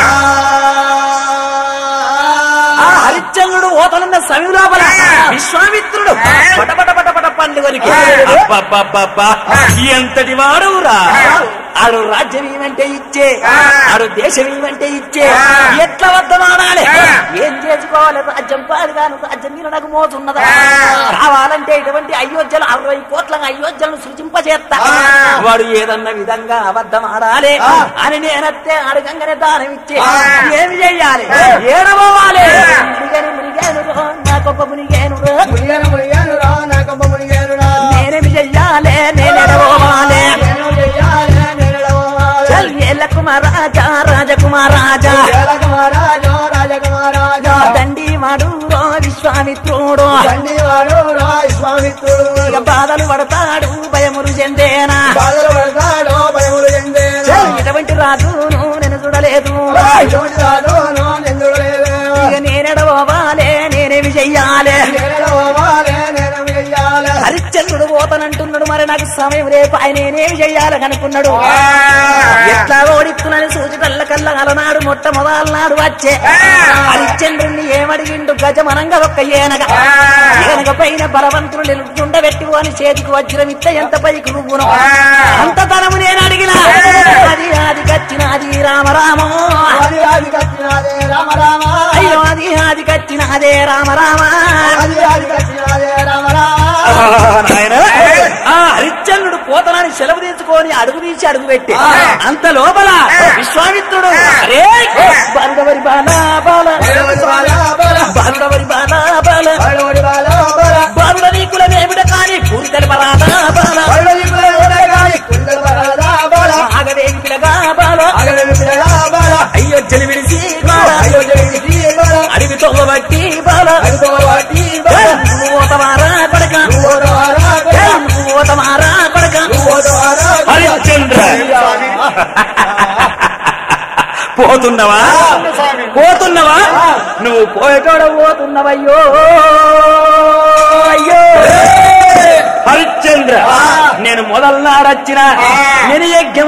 ఆ హరిశ్చంద్రుడు ఓతనున్న సమయం లోపల విశ్వామిత్రుడు పటపట పటపట పండుగనికి అబ్బబ్బబ్బబ్బా, ఎంతటి వాడురా ఆడు రాజ్యం ఏమంటే ఇచ్చే ఆడు దేశం ఏమంటే ఇచ్చే ఎట్లా వద్దమాడాలి ఏం చేసుకోవాలి రాజ్యం పాడుగాను రాజ్యం మీద నాకు మోతున్నదా కావాలంటే ఇటువంటి అయోధ్యలు అరవై కోట్ల అయోధ్యలను సృజింపజేస్తా వాడు ఏదన్న విధంగా అబద్ధం ఆడాలి అని నేనత్తే అడగంగానే దానం ఇచ్చే ఏమి చెయ్యాలి ఏడవాలి మునిగేను మునిగేను రో, నా గొప్ప మునిగేను రో. మునిగాను మునిగాను రా నా కొమ్మ మునిగాను రా నేనేమి చెయ్యాలి నేనెడవాలి నేను చెయ్యాలి నేను ఎడవాలి. చల్ ఏల కుమారాజా రాజకుమారాజా రాజకుమారాజా రాజకుమారాజా దండి మాడు రో విశ్వామిత్రుడు దండివాడు రా విశ్వామిత్రుడు ఇక బాధలు పడతాడు భయములు చెందేనా బాధలు పడతాడు భయములు చెందేను చల్ ఇటువంటి రాజును నేను చూడలేదు ఇటువంటి రాజును నిందుడలేదు ఇక నేనెడవాలే నేనేమి చెయ్యాలి నేను ఎడవాలి నేను చెయ్యాలి హరిశ్చంద్రుడు పోతానంటున్నాడు మరి నాకు సమయం రేపు ఆయన నేనేమి చెయ్యాలి అనుకున్నాడు ఎట్లా ఓడిస్తున్నాను సూచితల్ల కల్ల అలనాడు మొట్టమొదలనాడు వచ్చే హరిశ్చంద్రుణ్ణి ఏమడిగిండు గజమనంగా ఒక్క ఏనగ ఏనగ పైన బలవంతుడు నిలుచుండబెట్టి అని చేతికి వజ్రం ఇస్తే ఎంత పైకి నువ్వును అంత ధనము నేను అడిగిన అది అది కచ్చినది రామరామో అది అది కచ్చినాదే రామ రామ అయ్యో అది అది కచ్చినదే రామరామ అది అది కచ్చినాదే రామ రామ ఆ హరిశ్చంద్రుడు పోతనాన్ని సెలవు తీసుకొని అడుగు తీసి అడుగు పెట్టి అంత లోపల విశ్వామిత్రుడు అరే బాలుడవరి బాలా బాల బలవడి బాల బల బాలుడవరి బాలా బాల బలవడి బాల బల బాలుడ నీకులమేమిట కాని పూరితడి పరాదా బాల బలవడి బల గాలి కుండల బలదా బల ఆగవేగి పిలగా బాల అగల పిల్లగా బల అయ్యొచ్చని విడిసి బాల అయ్యో జగతి బల అడివి తొవ్వబట్టి బాల అడుగు వాటి బల నువ్వు ఓతమారా కొడక ఓదవారా బల నువ్వు ఓతమారా కొడక ఓదవారా హరిశ్చంద్ర పోతున్నవా పోతున్నవా నువ్వు పోయేటోడ పోతున్నవయ్యో అయ్యో హరిశ్చంద్ర నేను మొదలనాడొచ్చిన నేను యజ్ఞం